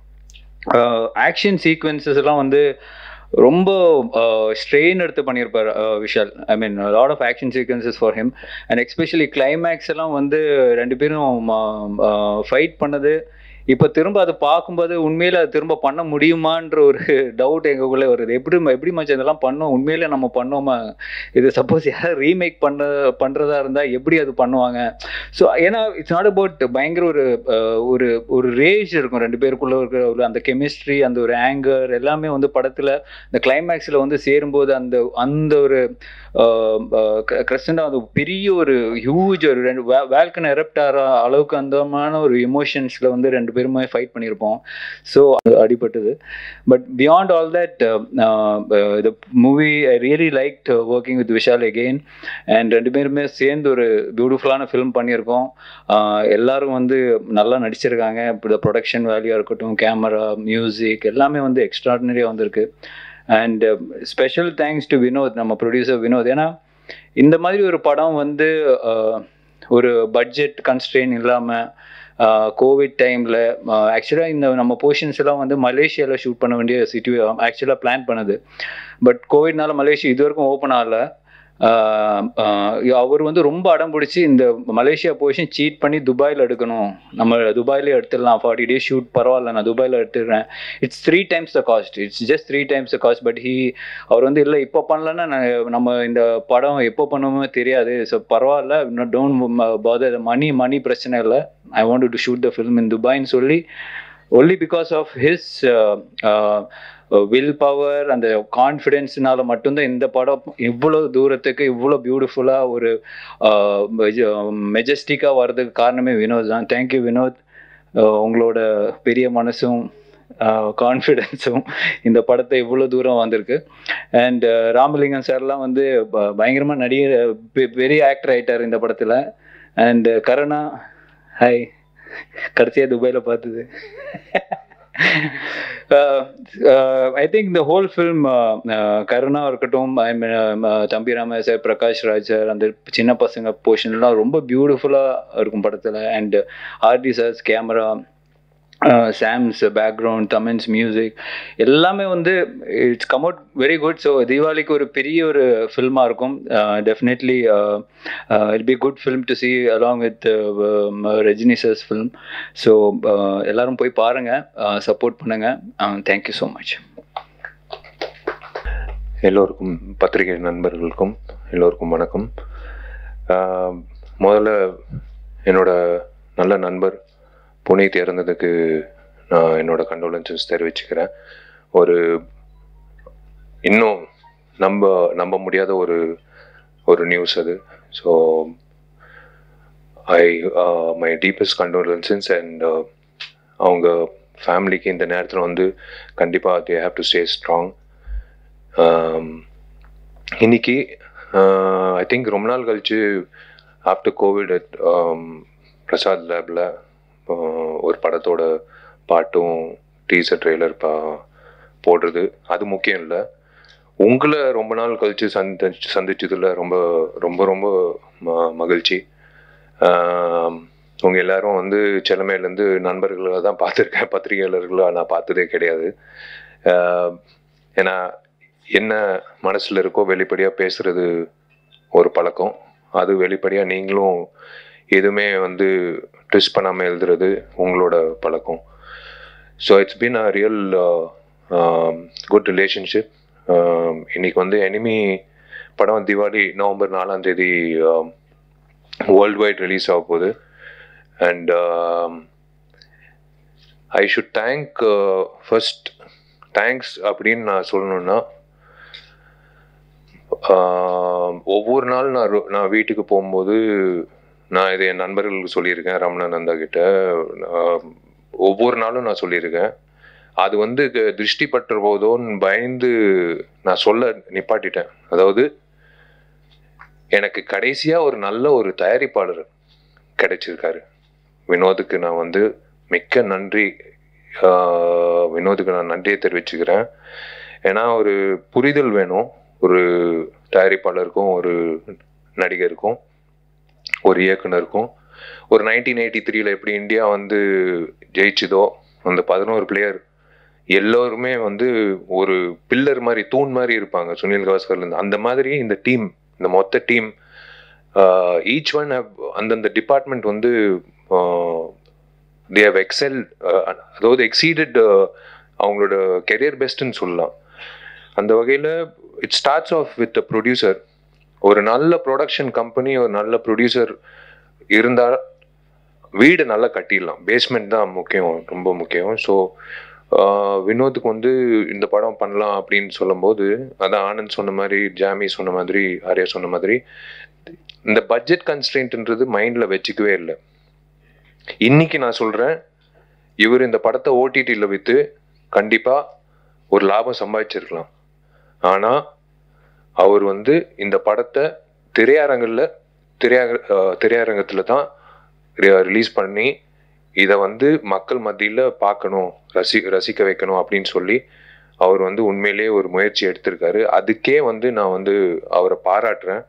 ஆக்ஷன் சீக்வன்சஸ் எல்லாம் வந்து ரொம்ப ஸ்ட்ரெயின் எடுத்து பண்ணியிருப்பார் ah, Vishal I mean lot of action sequences for him and especially climax எல்லாம் வந்து ரெண்டு பேரும் ஃபைட் பண்ணது இப்போ திரும்ப அதை பார்க்கும்போது உண்மையில அது திரும்ப பண்ண முடியுமான்ற ஒரு டவுட் எங்களுக்குள்ளே வருது எப்படி எப்படி மச்சான் இதெல்லாம் பண்ணோம் உண்மையில நம்ம பண்ணோமா இது சப்போஸ் யாராவது ரீமேக் பண்ண பண்ணுறதா இருந்தால் எப்படி அது பண்ணுவாங்க ஸோ ஏன்னா இட்ஸ் நாட் அபவுட் பயங்கர ஒரு அஹ், ஒரு ஒரு ரேஜ் இருக்கும் ரெண்டு பேருக்குள்ள இருக்கிற ஒரு அந்த கெமிஸ்ட்ரி அந்த ஒரு ஆங்கர் எல்லாமே வந்து படத்தில் இந்த கிளைமேக்ஸில் வந்து சேரும்போது அந்த அந்த ஒரு கிறிஸ்டண்டாக அந்த பெரிய ஒரு ஹியூஜ் ஒரு ரெண்டு வேல்கன் எரப்ட் ஆகிற அளவுக்கு அந்தமான ஒரு எமோஷன்ஸில் வந்து ரெண்டு பேருமே ஃபைட் பண்ணியிருப்போம் ஸோ அடிபட்டது but beyond all that the movie I really like working with Vishal again and ரெண்டு பேருமே சேர்ந்து ஒரு பியூட்டிஃபுல்லான ஃபிலிம் பண்ணியிருக்கோம் ஆஹ் எல்லாரும் வந்து நல்லா நடிச்சிருக்காங்க இப்போ ப்ரொடக்ஷன் வேல்யூவாக இருக்கட்டும் கேமரா மியூசிக் எல்லாமே வந்து எக்ஸ்ட்ராடினரியாக வந்திருக்கு and special thanks to Vinoth நம்ம ப்ரொடியூசர் வினோத் ஏன்னா இந்த மாதிரி ஒரு படம் வந்து ஆஹ், ஒரு பட்ஜெட் கன்ஸ்ட்ரெயின் இல்லாமல் கோவிட் டைமில் ஆக்சுவலாக இந்த நம்ம போர்ஷன்ஸ் எல்லாம் வந்து மலேசியாவில் ஷூட் பண்ண வேண்டிய சிச்சுவே ஆக்சுவலாக பிளான் பண்ணுது பட் கோவிட்னால மலேசியா இது வரைக்கும் ஓப்பன் ஆகல ஆஹ் ஆஹ் அவர் வந்து ரொம்ப அடம் பிடிச்சி இந்த மலேசியா போர்ஷன் சீட் பண்ணி துபாயில் எடுக்கணும் நம்ம துபாயிலே எடுத்துடலாம் ஃபார்ட்டி டேஸ் ஷூட் பரவாயில்ல நான் துபாயில் எடுத்துடுறேன் it's three times the cost it's just three times the cost but he அவர் வந்து இல்லை இப்போ பண்ணலன்னா நான் நம்ம இந்த படம் எப்போ பண்ணுமோ தெரியாது ஸோ பரவாயில்ல டோன்ட் பாதர் மணி மணி பிரச்சனை இல்லை I want to shoot the film in துபாய்ன்னு சொல்லி only because of his will power அந்த கான்ஃபிடென்ஸ்னால மட்டும்தான் இந்த படம் இவ்வளோ தூரத்துக்கு இவ்வளோ பியூட்டிஃபுல்லாக ஒரு மெஜஸ்டிக்காக வர்றதுக்கு காரணமே வினோத் தான் தேங்க்யூ வினோத் அஹ் உங்களோட பெரிய மனசும் கான்ஃபிடென்ஸும் இந்த படத்தை இவ்வளோ தூரம் வந்திருக்கு அண்ட் ராமலிங்கம் சார்லாம் வந்து ப- பயங்கரமா நடிகர் பெ- பெரிய ஆக்டர் ஆயிட்டார் இந்த படத்தில் அண்ட் கருணா ஹாய் கடைசியாக துபாயில் பார்த்தது ஐ திங்க் இந்த ஹோல் ஃபில்ம் கருணா இருக்கட்டும் I mean Thambi Rama sir Prakash Raj sir அந்த சின்ன பசங்க போர்ஷன்லாம் ரொம்ப பியூட்டிஃபுல்லாக இருக்கும் படத்தில் and RD sir's camera Sam's background தமிழ்ஸ் மியூசிக் எல்லாமே வந்து it's come out very good so தீபாவளிக்கு ஒரு பெரிய ஒரு ஃபில்மாக இருக்கும் definitely it be good film to see along with Rajini sir's film so எல்லாரும் போய் பாருங்கள் சப்போர்ட் பண்ணுங்கள் தேங்க்யூ ஸோ மச் எல்லோருக்கும் பத்திரிகை நண்பர்களுக்கும் எல்லோருக்கும் வணக்கம் ஆஹ் முதல்ல என்னோட நல்ல நண்பர் புனீத் இறந்ததுக்கு நான் என்னோட கண்டோலன்சஸ் தெரிவிச்சுக்கிறேன் ஒரு இன்னும் நம்ப நம்ப முடியாத ஒரு ஒரு நியூஸ் அது so I my deepest condolences and அவங்க ஃபேமிலிக்கு இந்த நேரத்தில் வந்து கண்டிப்பாக they have to stay strong இன்னைக்கு ஐ திங்க் ரொம்ப நாள் கழிச்சு ஆஃப்டர் கோவிட் பிரசாத் லேபில் ஒரு படத்தோட பாட்டும் டீசர் ட்ரெய்லர் பா போடுறது அது முக்கியம் இல்லை உங்களை ரொம்ப நாள் கழிச்சு சந்தி சந்திச்சதுல ரொம்ப ரொம்ப ரொம்ப ம மகிழ்ச்சி உங்கள் எல்லாரும் வந்து செல்லமையிலேருந்து நண்பர்களை தான் பார்த்துருக்கேன் பத்திரிகையாளர்களை நான் பார்த்ததே கிடையாது ஆஹ் ஏன்னா என்ன மனசில் இருக்கோ வெளிப்படையாக பேசுறது ஒரு பழக்கம் அது வெளிப்படையாக நீங்களும் எதுவுமே வந்து ட்விஸ்ட் பண்ணாமல் எழுதுறது உங்களோட பழக்கம் so it's been a real good relationship இன்னைக்கு வந்து எனிமி படம் திவாலி நவம்பர் நாலாம் தேதி வேர்ல்டு வைட் ரிலீஸ் ஆக போகுது and I should thank first thanks அப்படின்னு நான் சொல்லணும்னா ஒவ்வொரு நாள் நான் நான் வீட்டுக்கு போகும்போது நான் இதை என் நண்பர்களுக்கு சொல்லியிருக்கேன் ரமணானந்தா கிட்ட ஒவ்வொரு நாளும் நான் சொல்லியிருக்கேன் அது வந்து திருஷ்டி பற்ற போதோன்னு பயந்து நான் சொல்ல நிப்பாட்டிட்டேன் அதாவது எனக்கு கடைசியாக ஒரு நல்ல ஒரு தயாரிப்பாளர் கிடைச்சிருக்காரு வினோதுக்கு நான் வந்து மிக்க நன்றி வினோதுக்கு நான் நன்றியை தெரிவிச்சுக்கிறேன் ஏன்னா ஒரு புரிதல் வேணும் ஒரு தயாரிப்பாளருக்கும் ஒரு நடிகருக்கும் ஒரு இயக்குனருக்கும் ஒரு நைன்டீன் எயிட்டி த்ரீல எப்படி இந்தியா வந்து ஜெயிச்சுதோ அந்த பதினோரு பிளேயர் எல்லோருமே வந்து ஒரு பில்லர் மாதிரி தூண் மாதிரி இருப்பாங்க சுனில் கவாஸ்கர்லேருந்து அந்த மாதிரி இந்த டீம் இந்த மொத்த டீம் ஈச் ஒன் அந்தந்த டிபார்ட்மெண்ட் வந்து தே ஹவ் எக்ஸல் அதாவது எக்ஸீடட் அவங்களோட கெரியர் பெஸ்ட்னு சொல்லலாம் அந்த வகையில் it starts off with producer ஒரு நல்ல ப்ரொடக்ஷன் கம்பெனி ஒரு நல்ல ப்ரொடியூசர் இருந்தால் வீடு நல்லா கட்டிடலாம் பேஸ்மெண்ட் தான் முக்கியம் ரொம்ப முக்கியம் ஸோ வினோத்துக்கு வந்து இந்த படம் பண்ணலாம் அப்படின்னு சொல்லும்போது அதான் ஆனந்த் சொன்ன மாதிரி ஜாமி சொன்ன மாதிரி ஆர்யா சொன்ன மாதிரி இந்த பட்ஜெட் கன்ஸ்ட்ரெயின்ட்ன்றது மைண்டில் வச்சுக்கவே இல்லை இன்னைக்கு நான் சொல்கிறேன் இவர் இந்த படத்தை ஓடிடியில் விற்று கண்டிப்பாக ஒரு லாபம் சம்பாதிச்சிருக்கலாம் ஆனால் அவர் வந்து இந்த படத்தை திரையரங்கில் திரையரங்க திரையரங்கத்தில் தான் ரிலீஸ் பண்ணி இதை வந்து மக்கள் மத்தியில் பார்க்கணும் ரசி ரசிக்க வைக்கணும் அப்படின்னு சொல்லி அவர் வந்து உண்மையிலேயே ஒரு முயற்சி எடுத்திருக்காரு அதுக்கே வந்து நான் வந்து அவரை பாராட்டுறேன்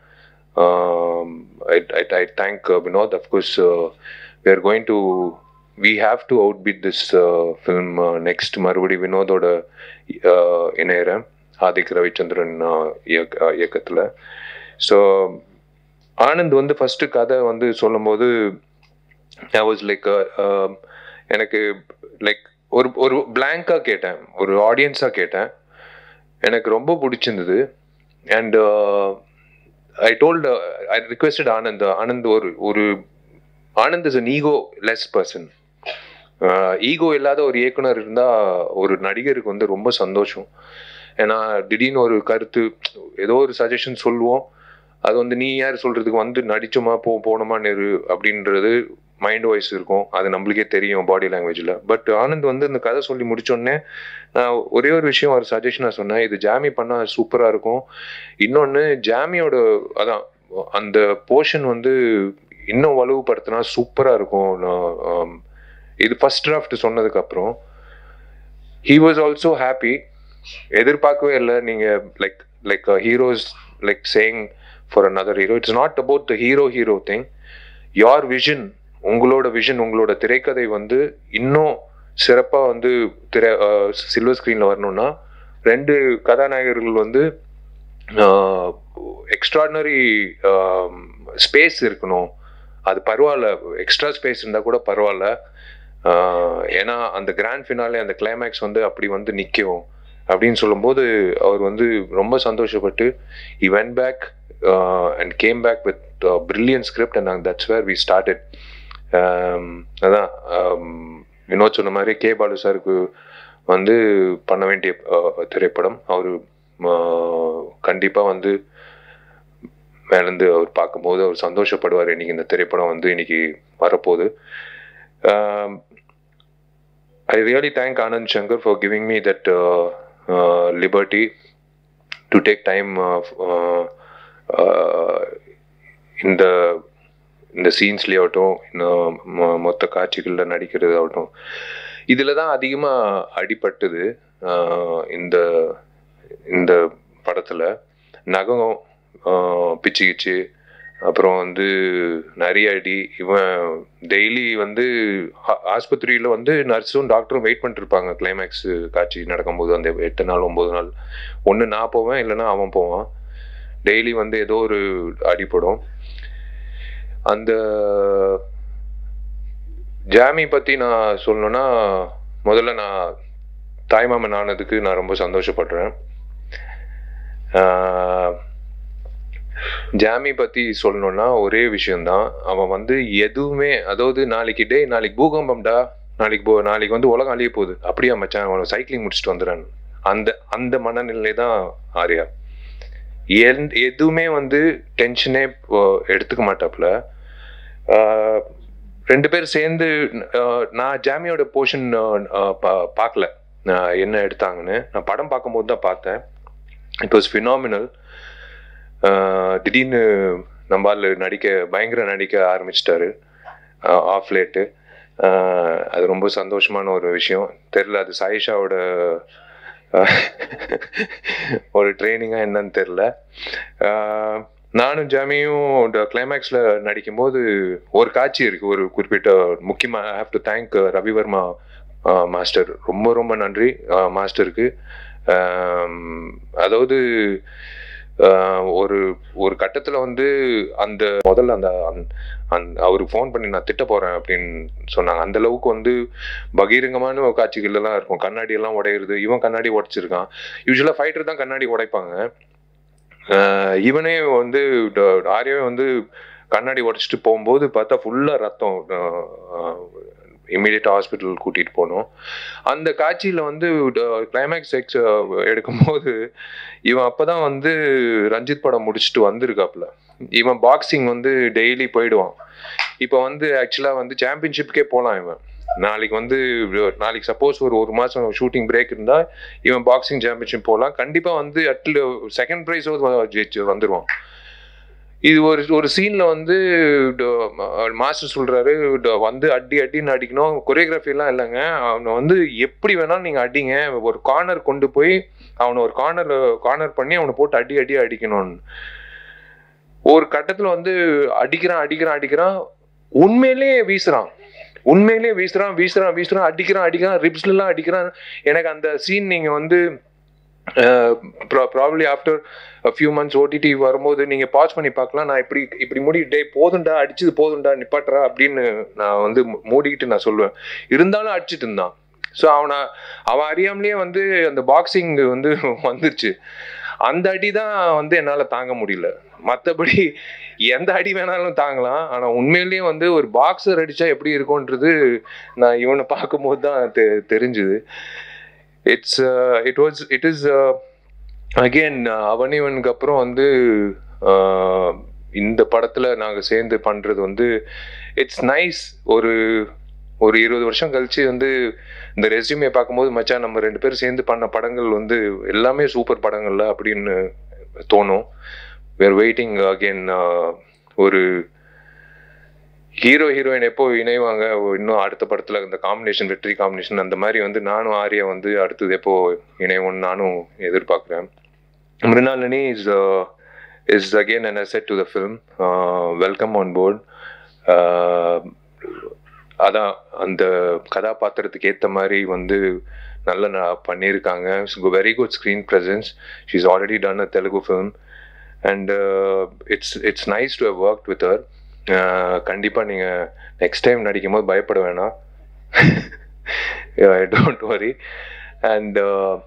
I thank Vinoth of course we are going to we have to out bit this film next மறுபடி வினோதோட இணையறேன் ஆதிக் ரவிச்சந்திரன் இயக்க இயக்கத்தில் ஸோ ஆனந்த் வந்து ஃபஸ்ட்டு கதை வந்து சொல்லும்போது ஐ வாஸ் லைக் எனக்கு லைக் ஒரு ஒரு பிளாங்காக கேட்டேன் ஒரு ஆடியன்ஸாக கேட்டேன் எனக்கு ரொம்ப பிடிச்சிருந்தது and I told I requested Anand Anand ஒரு ஒரு Anand is an ego less person ego இல்லாத ஒரு இயக்குனர் இருந்தால் ஒரு நடிகருக்கு வந்து ரொம்ப சந்தோஷம் ஏன்னா திடீர்னு ஒரு கருத்து ஏதோ ஒரு சஜஷன் சொல்லுவோம் அது வந்து நீ யார் சொல்றதுக்கு வந்து நடிச்சோமா போ போனோமான்னு இரு அப்படின்றது மைண்ட் வாய்ஸ் இருக்கும் அது நம்மளுக்கே தெரியும் பாடி லாங்குவேஜில் பட் ஆனந்த் வந்து இந்த கதை சொல்லி முடிச்சோடனே நான் ஒரே ஒரு விஷயம் ஒரு சஜஷனாக சொன்னேன் இது ஜாமி பண்ணால் சூப்பராக இருக்கும் இன்னொன்று ஜாமியோட அதான் அந்த போர்ஷன் வந்து இன்னும் வலுவுபடுத்தினா சூப்பராக இருக்கும் நான் இது ஃபர்ஸ்ட் டிராஃப்ட் சொன்னதுக்கப்புறம் ஹீ வாஸ் ஆல்சோ ஹாப்பி எதிர்பார்க்கவே இல்லை நீங்கள் like like heroes like saying for another hero it's not about the hero hero thing your vision உங்களோட விஷன் உங்களோட திரைக்கதை வந்து இன்னும் சிறப்பாக வந்து திரை சில்வர் ஸ்க்ரீனில் வரணும்னா ரெண்டு கதாநாயகர்கள் வந்து எக்ஸ்ட்ராடினரி ஸ்பேஸ் இருக்கணும் அது பரவாயில்ல எக்ஸ்ட்ரா ஸ்பேஸ் இருந்தால் கூட பரவாயில்ல ஆஹ் ஏன்னா அந்த கிராண்ட் ஃபினாலே அந்த கிளைமேக்ஸ் வந்து அப்படி வந்து நிற்கும் அப்படின்னு சொல்லும்போது அவர் வந்து ரொம்ப சந்தோஷப்பட்டு he went back and came back with brilliant script and that's where we started அதான் um, வினோத் சொன்ன மாதிரி கே பாலு சாருக்கு வந்து பண்ண வேண்டிய uh, திரைப்படம் அவர் கண்டிப்பாக வந்து மேலேருந்து அவர் பார்க்கும்போது அவர் சந்தோஷப்படுவார் இன்னைக்கு இந்த திரைப்படம் வந்து இன்னைக்கு வரப்போகுது I really thank Anand Shankar for giving me that liberty to take time இந்த இந்த சீன்ஸ்லேயே ஆகட்டும் இன்னும் மொ- மொத்த காட்சிகளில் நடிக்கிறது ஆகட்டும் இதில் தான் அதிகமாக அடிபட்டது ஆஹ் இந்த இந்த படத்தில் நகம் ஆஹ் பிச்சுக்கிச்சு அப்புறம் வந்து நிறைய அடி இவன் டெய்லி வந்து ஆஸ்பத்திரியில் வந்து நர்ஸும் டாக்டரும் வெயிட் பண்ணிட்டு இருப்பாங்க கிளைமேக்ஸ் காட்சி நடக்கும்போது அந்த எட்டு நாள் ஒம்பது நாள் ஒன்று நான் போவேன் இல்லைன்னா அவன் போவான் டெய்லி வந்து ஏதோ ஒரு அடிப்படும் அந்த ஜாமி பற்றி நான் சொல்லணும்னா முதல்ல நான் தாய்மாமன் ஆனதுக்கு நான் ரொம்ப சந்தோஷப்படுறேன் ஆஹ் ஜாமி பற்றி சொல்லணும்னா ஒரே விஷயம்தான் அவன் வந்து எதுவுமே அதாவது நாளைக்கு டே நாளைக்கு பூகம்பம்டா நாளைக்கு போ நாளைக்கு வந்து உலகம் அழிய போகுது அப்படியா மச்சான் அவன் சைக்கிளிங் முடிச்சுட்டு வந்துடுறான் அந்த அந்த மனநிலை தான் ஆர்யா எந் எதுவுமே வந்து டென்ஷனே எடுத்துக்க மாட்டாப்புல ஆஹ் ரெண்டு பேர் சேர்ந்து ஆஹ் நான் ஜாமியோட போர்ஷன் பார்க்கல நான் என்ன எடுத்தாங்கன்னு நான் படம் பார்க்கும்போது தான் பார்த்தேன் இட் வாஸ் ஃபினாமினல் திடீர்னு நம்மால் நடிக்க பயங்கர நடிக்க ஆரம்பிச்சிட்டாரு ஆஃப் லேட்டு அது ரொம்ப சந்தோஷமான ஒரு விஷயம் தெரில அது சாயிஷாவோட ஆஹ் ஒரு ட்ரைனிங்காக என்னன்னு தெரில ஆஹ் நானும் ஜாமியும் கிளைமேக்ஸில் நடிக்கும்போது ஒரு காட்சி இருக்குது ஒரு குறிப்பிட்ட முக்கியமாக have to thank Ravivarma master ரொம்ப ரொம்ப நன்றி மாஸ்டருக்கு அதாவது ஆஹ் ஒரு ஒரு கட்டத்தில் வந்து அந்த முதல்ல அந்த அந் அவருக்கு ஃபோன் பண்ணி நான் திட்ட போகிறேன் அப்படின்னு சொன்னாங்க அந்த அளவுக்கு வந்து பகிரங்கமான ஒரு காட்சிகள் எல்லாம் இருக்கும் கண்ணாடி எல்லாம் உடையிறது இவன் கண்ணாடி உடைச்சிருக்கான் யூஸ்வலாக ஃபைட்டர் தான் கண்ணாடி உடைப்பாங்க ஆஹ் இவனே வந்து ட- ஆர்யாவே வந்து கண்ணாடி உடைச்சிட்டு போகும்போது பார்த்தா ஃபுல்லாக ரத்தம் இம்மிடியட்டாக ஹாஸ்பிட்டல் கூட்டிகிட்டு போனோம் அந்த காட்சியில் வந்து கிளைமேக்ஸ் எக்ஸ் எடுக்கும்போது இவன் அப்போ தான் வந்து ரஞ்சித் படம் முடிச்சுட்டு வந்திருக்காப்புல இவன் பாக்ஸிங் வந்து டெய்லி போயிடுவான் இப்போ வந்து ஆக்சுவலாக வந்து சாம்பியன்ஷிப்கே போகலாம் இவன் நாளைக்கு வந்து நாளைக்கு சப்போஸ் ஒரு ஒரு மாதம் ஷூட்டிங் பிரேக் இருந்தால் இவன் பாக்ஸிங் சாம்பியன்ஷிப் போகலாம் கண்டிப்பாக வந்து அட்ல செகண்ட் ப்ரைஸோ ஜெயிச்சு வந்துடுவான் இது ஒரு ஒரு சீன்ல வந்து மாஸ்டர் சொல்றாரு ட- வந்து அடி அடின்னு அடிக்கணும் கொரியோகிராஃபி எல்லாம் இல்லைங்க அவனை வந்து எப்படி வேணாலும் நீங்க அடிங்க ஒரு கார்னர் கொண்டு போய் அவனை ஒரு கார்னர் கார்னர் பண்ணி அவனை போட்டு அடி அடி அடிக்கணும்னு ஒரு கட்டத்துல வந்து அடிக்கிறான் அடிக்கிறான் அடிக்கிறான் உண்மையிலேயே வீசுறான் உண்மையிலேயே வீசுறான் வீசுறான் வீசுறான் அடிக்கிறான் அடிக்கிறான் ரிப்ஸ்ல எல்லாம் அடிக்கிறான் எனக்கு அந்த சீன் நீங்க வந்து probably after few months OTT வரும்போது நீங்க பாஸ் பண்ணி பார்க்கலாம் நான் இப்படி இப்படி மூடி டே போதும்டா அடிச்சது போதும்டா நிப்பாட்டுறா அப்படின்னு நான் வந்து மூ- மூடிக்கிட்டு நான் சொல்லுவேன் இருந்தாலும் அடிச்சிட்டு இருந்தான் ஸோ அவனை அவன் அறியாமலேயே வந்து அந்த பாக்ஸிங் வந்து வந்துருச்சு அந்த அடி தான் வந்து என்னால் தாங்க முடியல மற்றபடி எந்த அடி வேணாலும் தாங்கலாம் ஆனால் உண்மையிலேயே வந்து ஒரு பாக்ஸர் அடித்தா எப்படி இருக்கும்ன்றது நான் இவனை பார்க்கும்போது தான் தெ தெரிஞ்சுது it's it was it is again அவனிவனுக்கு அப்புறம் வந்து uh, இந்த படத்தில் நாங்கள் சேர்ந்து பண்ணுறது வந்து இட்ஸ் நைஸ் ஒரு ஒரு இருபது வருஷம் கழிச்சு வந்து இந்த ரெஸ்யூமே பார்க்கும்போது மச்சான் நம்ம ரெண்டு பேரும் சேர்ந்து பண்ண படங்கள் வந்து எல்லாமே சூப்பர் படங்கள்ல அப்படின்னு தோணும் வேர் வெயிட்டிங் அகெயின் ஒரு ஹீரோ ஹீரோயின் எப்போ இணைவாங்க இன்னும் அடுத்த படத்தில் இந்த காம்பினேஷன் வெற்றி காம்பினேஷன் அந்த மாதிரி வந்து நானும் ஆர்யா வந்து அடுத்தது எப்போ இணைவோம்னு நானும் எதிர்பார்க்குறேன் Mrunalini is is again an asset to the film welcome on board அதான் அந்த கதாபாத்திரத்துக்கு ஏற்ற மாதிரி வந்து நல்ல ந- பண்ணியிருக்காங்க very good screen presence she is already done a Telugu film and it's it's nice to have work with her கண்டிப்பாக நீங்கள் நெக்ஸ்ட் டைம் நடிக்கும் போது பயப்பட வேணாம் don't worry and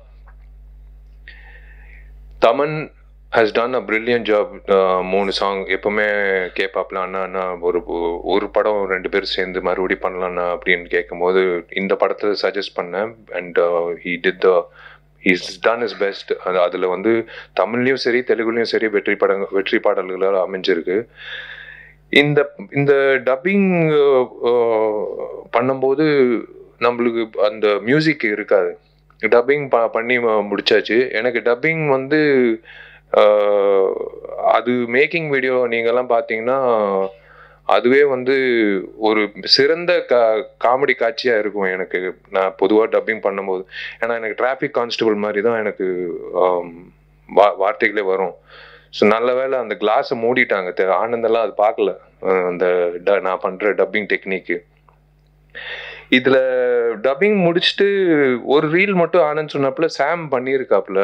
Thaman has done a brilliant job மூணு சாங் எப்பவுமே கேட்பாப்ல அண்ணா அண்ணா ஒரு ஒரு படம் ரெண்டு பேரும் சேர்ந்து மறுபடி பண்ணலாம்ண்ணா அப்படின்னு கேட்கும்போது இந்த படத்தை சஜஸ்ட் பண்ணேன் and he did the is done is best அதில் வந்து தமிழ்லையும் சரி தெலுங்குலையும் சரி வெற்றி படங்க வெற்றி பாடல்களால் அமைஞ்சிருக்கு இந்த இந்த டப்பிங் பண்ணும்போது நம்மளுக்கு அந்த மியூசிக் இருக்காது டப்பிங் ப பண்ணி ம- முடிச்சாச்சு எனக்கு டப்பிங் வந்து ஆஹ், அது மேக்கிங் வீடியோ நீங்கெல்லாம் பார்த்தீங்கன்னா அதுவே வந்து ஒரு சிறந்த கா காமெடி காட்சியாக இருக்கும் எனக்கு நான் பொதுவாக டப்பிங் பண்ணும்போது ஏன்னா எனக்கு டிராஃபிக் கான்ஸ்டபிள் மாதிரி தான் எனக்கு ஆம், வா வார்த்தைகளே வரும் ஸோ நல்ல வேளை அந்த கிளாஸை மூடிட்டாங்க தெ- ஆனந்தெல்லாம் அது பார்க்கல அஹ் அந்த ட- நான் பண்ணுற டப்பிங் டெக்னிக்கு இதில் டப்பிங் முடிச்சுட்டு ஒரு ரீல் மட்டும் ஆனந்த் சொன்னப்பல சாம் பண்ணியிருக்காப்புல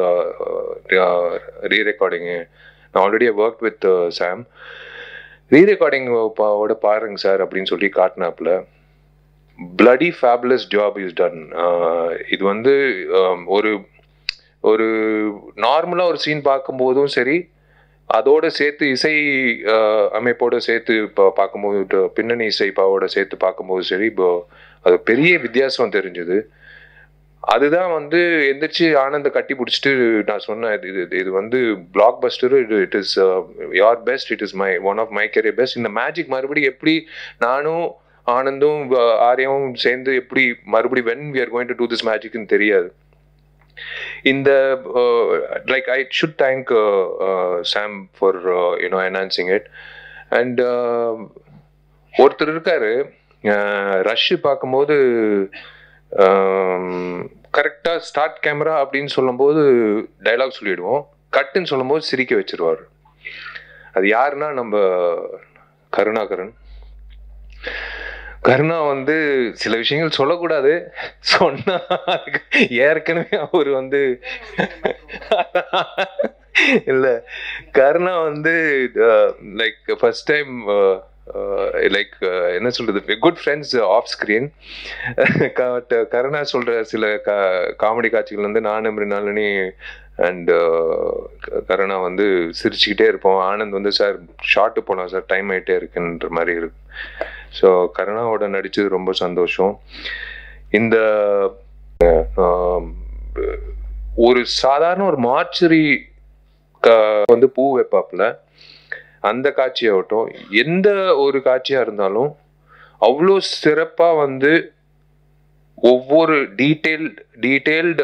ரீ ரெக்கார்டிங்கு நான் already work with Sam rerecording ஓட பாருங்க சார் அப்படின்னு சொல்லி காட்டினாப்புல bloody fabulous job is done இது வந்து um, ஒரு ஒரு நார்மலாக ஒரு சீன் பார்க்கும்போதும் சரி அதோட சேர்த்து இசை அஹ், அமைப்போட சேர்த்து இப்போ பார்க்கும்போது ட- பின்னணி இசைப்பாவோட சேர்த்து பார்க்கும்போது சரி இப்போ அது பெரிய வித்தியாசம் தெரிஞ்சுது அதுதான் வந்து எந்திரிச்சு ஆனந்த கட்டி பிடிச்சிட்டு நான் சொன்னேன் இது இது இது வந்து பிளாக் பஸ்டர் இது it is your best it is my one of my career best இந்த மேஜிக் மறுபடியும் எப்படி நானும் ஆனந்தும் அஹ், ஆர்யாவும் சேர்ந்து எப்படி மறுபடியும் when we are going to do this மேஜிக்னு தெரியாது இந்த like I should thank Sam for you know enhancing it and ஒருத்தர் இருக்காரு ரஷ் பார்க்கும்போது கரெக்டாக ஸ்டார்ட் கேமரா அப்படின்னு சொல்லும்போது டைலாக் சொல்லிடுவோம் கட்டுன்னு சொல்லும்போது சிரிக்க வச்சிருவார் அது யாருன்னா நம்ம கருணாகரன் கருணா வந்து சில விஷயங்கள் சொல்லக்கூடாது சொன்னா அதுக்கு ஏற்கனவே அவர் வந்து இல்ல கருணா வந்து லைக் ஃபர்ஸ்ட் டைம் லைக் என்ன சொல்றது good friends off screen Karuna சொல்ற சில காமெடி காட்சிகள் வந்து நானும் மிருனாலினி அண்ட் கருணா வந்து சிரிச்சுக்கிட்டே இருப்போம் ஆனந்த் வந்து சார் ஷார்ட்டு போனோம் சார் டைம் ஆகிட்டே இருக்குன்ற மாதிரி இருக்கு ஸோ கருணாவோட நடிச்சது ரொம்ப சந்தோஷம் இந்த ஆம், ஒரு சாதாரண ஒரு மார்ச்சரி வந்து பூ வைப்பாப்புல அந்த காட்சியாகட்டும் எந்த ஒரு காட்சியா இருந்தாலும் அவ்வளோ சிறப்பா வந்து ஒவ்வொரு டீட்டெயில்டு டீட்டெயில்டு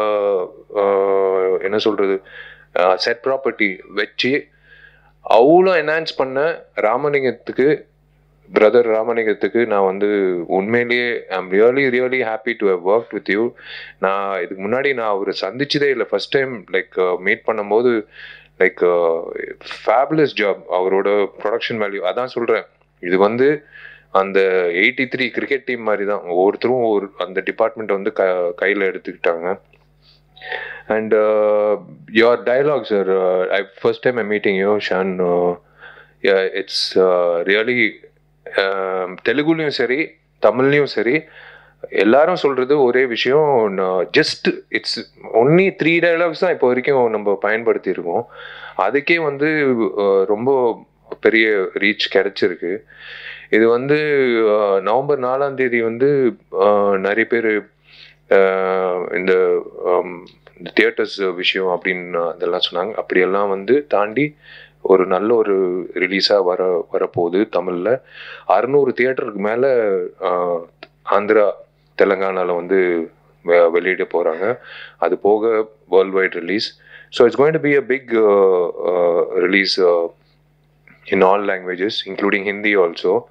என்ன சொல்றது செட் ப்ராப்பர்ட்டி வச்சு அவ்வளோ என்ஹான்ஸ் பண்ண ராமலிங்கத்துக்கு பிரதர் ராமலிங்கத்துக்கு நான் வந்து உண்மையிலேயே I'm really really happy to have work with you நான் இதுக்கு முன்னாடி நான் அவரை சந்திச்சதே இல்லை ஃபர்ஸ்ட் டைம் லைக் மீட் பண்ணும்போது லைக் ஃபேபுலஸ் ஜாப் அவரோட ப்ரொடக்ஷன் வேல்யூ அதான் சொல்கிறேன் இது வந்து அந்த எயிட்டி த்ரீ கிரிக்கெட் டீம் மாதிரி தான் ஒவ்வொருத்தரும் ஒரு அந்த டிபார்ட்மெண்ட் வந்து க கையில் எடுத்துக்கிட்டாங்க and your dialogue sir I first time I meeting you ஷான் இட்ஸ் ரியலி தெலுங்குலையும் சரி தமிழ்லையும் சரி எல்லாரும் சொல்றது ஒரே விஷயம் just it's only three dialogues தான் இப்போ வரைக்கும் நம்ம பயன்படுத்தி இருக்கோம் அதுக்கே வந்து அஹ், ரொம்ப பெரிய ரீச் கிடைச்சிருக்கு இது வந்து அஹ், நவம்பர் நாலாம் தேதி வந்து அஹ், நிறைய பேர் இந்த ஹம், இந்த தியேட்டர்ஸ் விஷயம் அப்படின்னு அதெல்லாம் சொன்னாங்க அப்படியெல்லாம் வந்து தாண்டி ஒரு நல்ல ஒரு ரிலீஸாக வர வரப்போகுது தமிழில் அறுநூறு தியேட்டருக்கு மேலே ஆந்திரா தெலுங்கானாவில் வந்து வெ- வெளியிட போகிறாங்க அது போக world wide release so it's going to be a big release in all languages including Hindi also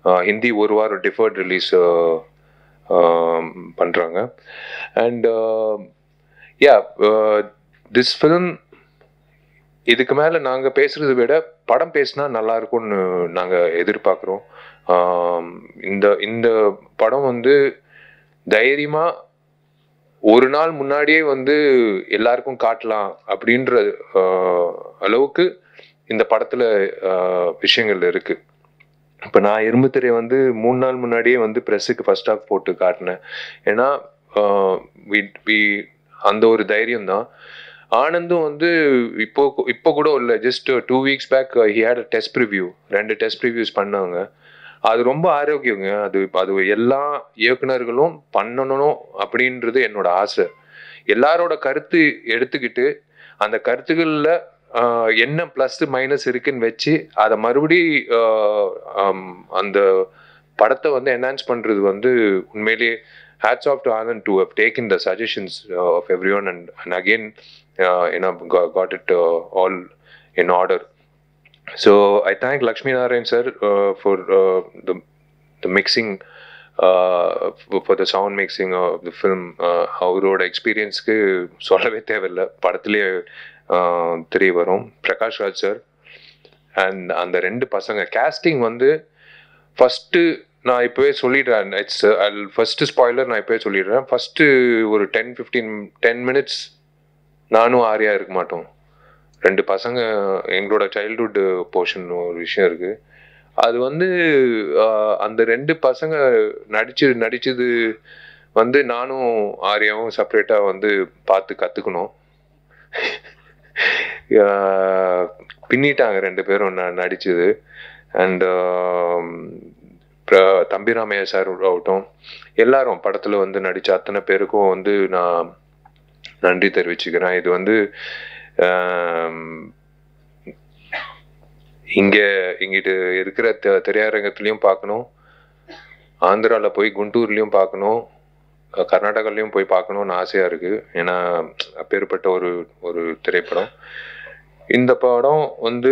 Hindi ஒரு வாரம் டிஃபர்ட் ரிலீஸ் பண்ணுறாங்க அண்ட் யா திஸ் ஃபிலிம் இதுக்கு மேலே நாங்கள் பேசுகிறத விட படம் பேசினா நல்லா இருக்கும்னு நாங்கள் எதிர்பார்க்குறோம் இந்த இந்த படம் வந்து தைரியமாக ஒரு நாள் முன்னாடியே வந்து எல்லாருக்கும் காட்டலாம் அப்படின்ற ஆஹ், அளவுக்கு இந்த படத்தில் விஷயங்கள் இருக்குது இப்போ நான் இரும்பு திரை வந்து மூணு நாள் முன்னாடியே வந்து ப்ரெஸ்ஸுக்கு ஃபர்ஸ்ட் ஆஃப் போட்டு காட்டினேன் ஏன்னா ஆஹ், we- we- அந்த ஒரு தைரியம் தான் ஆனந்தும் வந்து இப்போ இப்போ கூட இல்லை just two weeks back he had a test review ரெண்டு டெஸ்ட் ரிவ்யூஸ் பண்ணாங்க அது ரொம்ப ஆரோக்கியங்க அது அது எல்லா இயக்குனர்களும் பண்ணணும் அப்படின்றது என்னோட ஆசை எல்லாரோட கருத்து எடுத்துக்கிட்டு அந்த கருத்துக்களில் என்ன ப்ளஸ் மைனஸ் இருக்குன்னு வச்சு அதை மறுபடி ஆஹ், ஆம், அந்த படத்தை வந்து என்ஹான்ஸ் பண்ணுறது வந்து உண்மையிலேயே hats off to Anand to have taken the suggestions of every one and and again you know got it all in order So I thank Lakshmi Narayan sir uh, for uh, the the mixing uh, for for the sound mixing of the film. Uh, அவரோட எக்ஸ்பீரியன்ஸ்க்கு சொல்லவே தேவையில்லை படத்துலேயே தெரிய வரும் Prakash Raj sir and அந்த ரெண்டு பசங்க casting வந்து ஃபஸ்ட்டு நான் இப்போவே சொல்லிடுறேன் இட்ஸ் அல் ஃபஸ்ட்டு ஸ்பாய்லர் நான் இப்போவே சொல்லிடுறேன் ஃபஸ்ட்டு ஒரு டென் ஃபிஃப்டீன் டென் மினிட்ஸ் நானும் ஆரியா இருக்க மாட்டோம் ரெண்டு பசங்க எங்களோட சைல்ட்ஹுட் போர்ஷன் ஒரு விஷயம் இருக்கு அது வந்து ஆஹ், அந்த ரெண்டு பசங்க நடிச்சு நடிச்சது வந்து நானும் ஆரியாவும் செப்பரேட்டாக வந்து பார்த்து கற்றுக்கணும் பின்னிட்டாங்க ரெண்டு பேரும் ந நடிச்சது அண்ட் தம்பிராமையா சார் ஆகட்டும் எல்லாரும் படத்தில் வந்து நடித்த அத்தனை பேருக்கும் வந்து நான் நன்றி தெரிவிச்சுக்கிறேன் இது வந்து ஆம், இங்க இங்கிட்டு இருக்கிற த- திரையரங்கத்துலயும் பார்க்கணும் ஆந்திரால போய் குண்டூர்லயும் பார்க்கணும் அஹ் கர்நாடகாலயும் போய் பார்க்கணும்னு ஆசையா இருக்கு ஏன்னா அப்பேற்பட்ட ஒரு ஒரு திரைப்படம் இந்த படம் வந்து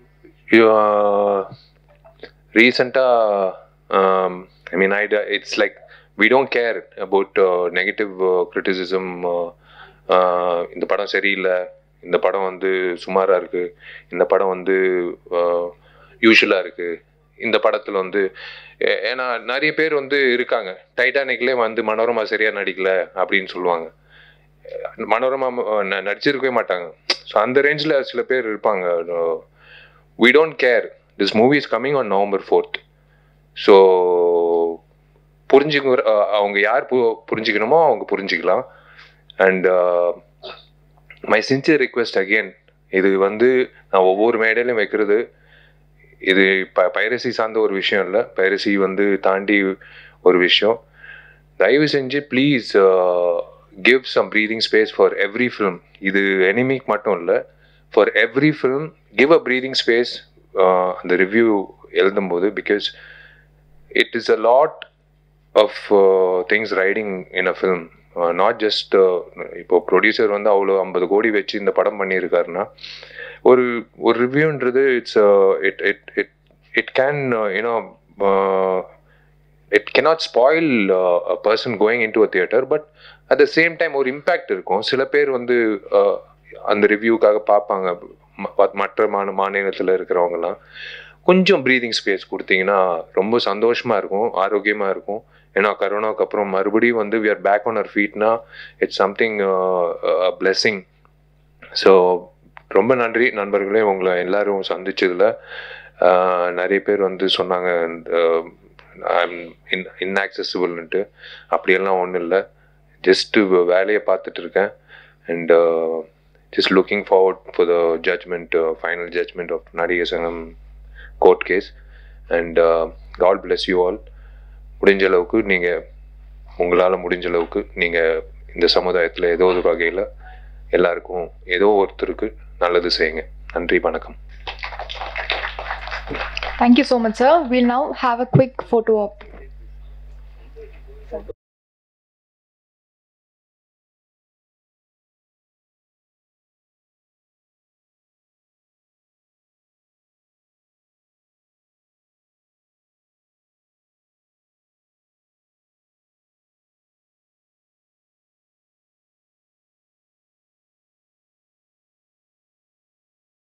ரீசெண்டா I mean I it's like we don't care about negative criticism இந்த படம் சரியில்லை இந்த படம் வந்து சுமாராக இருக்கு இந்த படம் வந்து யூஷுவலாக இருக்கு இந்த படத்தில் வந்து ஏ- ஏன்னா நிறைய பேர் வந்து இருக்காங்க டைட்டானிக்லேயே வந்து மனோரமா சரியா நடிக்கல அப்படின்னு சொல்லுவாங்க அஹ் மனோரமா அஹ், ந- நடிச்சிருக்கவே மாட்டாங்க ஸோ அந்த ரேஞ்சில் சில பேர் இருப்பாங்க we don't care this movie is coming on November fourth so புரிஞ்சுக்க அஹ், அவங்க யார் பு- புரிஞ்சுக்கணுமோ அவங்க புரிஞ்சுக்கலாம் and my sincere request again இது வந்து நான் ஒவ்வொரு மேடையிலும் வைக்கிறது இது ப பைரசி சார்ந்த ஒரு விஷயம் இல்லை பைரசி வந்து தாண்டி ஒரு விஷயம் தயவு செஞ்சு please give some breathing space for every film இது எனிமிக் மட்டும் இல்லை for every film give a breathing space அந்த ரிவ்யூ எழுதும்போது because it is a lot of things riding in a film not just இப்போ ப்ரொடியூசர் வந்து அவ்வளோ ஐம்பது கோடி வச்சு இந்த படம் பண்ணியிருக்காருன்னா ஒரு ஒரு ரிவ்யூன்றது it's it it it it can you know it cannot spoil a person going in to a theatre but at the same time ஒரு இம்பேக்ட் இருக்கும் சில பேர் வந்து uh, அந்த ரிவ்யூக்காக பார்ப்பாங்க ம- மற்ற மாநில மாநிலத்தில் இருக்கிறவங்கலாம் கொஞ்சம் ப்ரீதிங் ஸ்பேஸ் கொடுத்தீங்கன்னா ரொம்ப சந்தோஷமா இருக்கும் ஆரோக்கியமா இருக்கும் ஏன்னா கரோனாவுக்கு அப்புறம் மறுபடியும் வந்து we are back on our ஃபீட்னா இட்ஸ் சம்திங் blessing ஸோ ரொம்ப நன்றி நண்பர்களே உங்களை எல்லாரும் சந்திச்சதுல ஆஹ், நிறைய பேர் வந்து சொன்னாங்க இன் இன்ஆக்சசிபிள்ன்ட்டு அப்படியெல்லாம் ஒன்றும் இல்லை ஜஸ்ட்டு வேலையை பார்த்துட்டு இருக்கேன் and just looking forward for the judgement final judgement of Nadigar Sangam court case and God bless you all முடிஞ்ச அளவுக்கு நீங்கள் உங்களால் முடிஞ்ச அளவுக்கு நீங்கள் இந்த சமுதாயத்தில் ஏதோ ஒரு வகையில் எல்லாருக்கும் ஏதோ ஒருத்தருக்கு நல்லது செய்யுங்க நன்றி வணக்கம் Thank you so much, sir. We'll now have a quick photo op.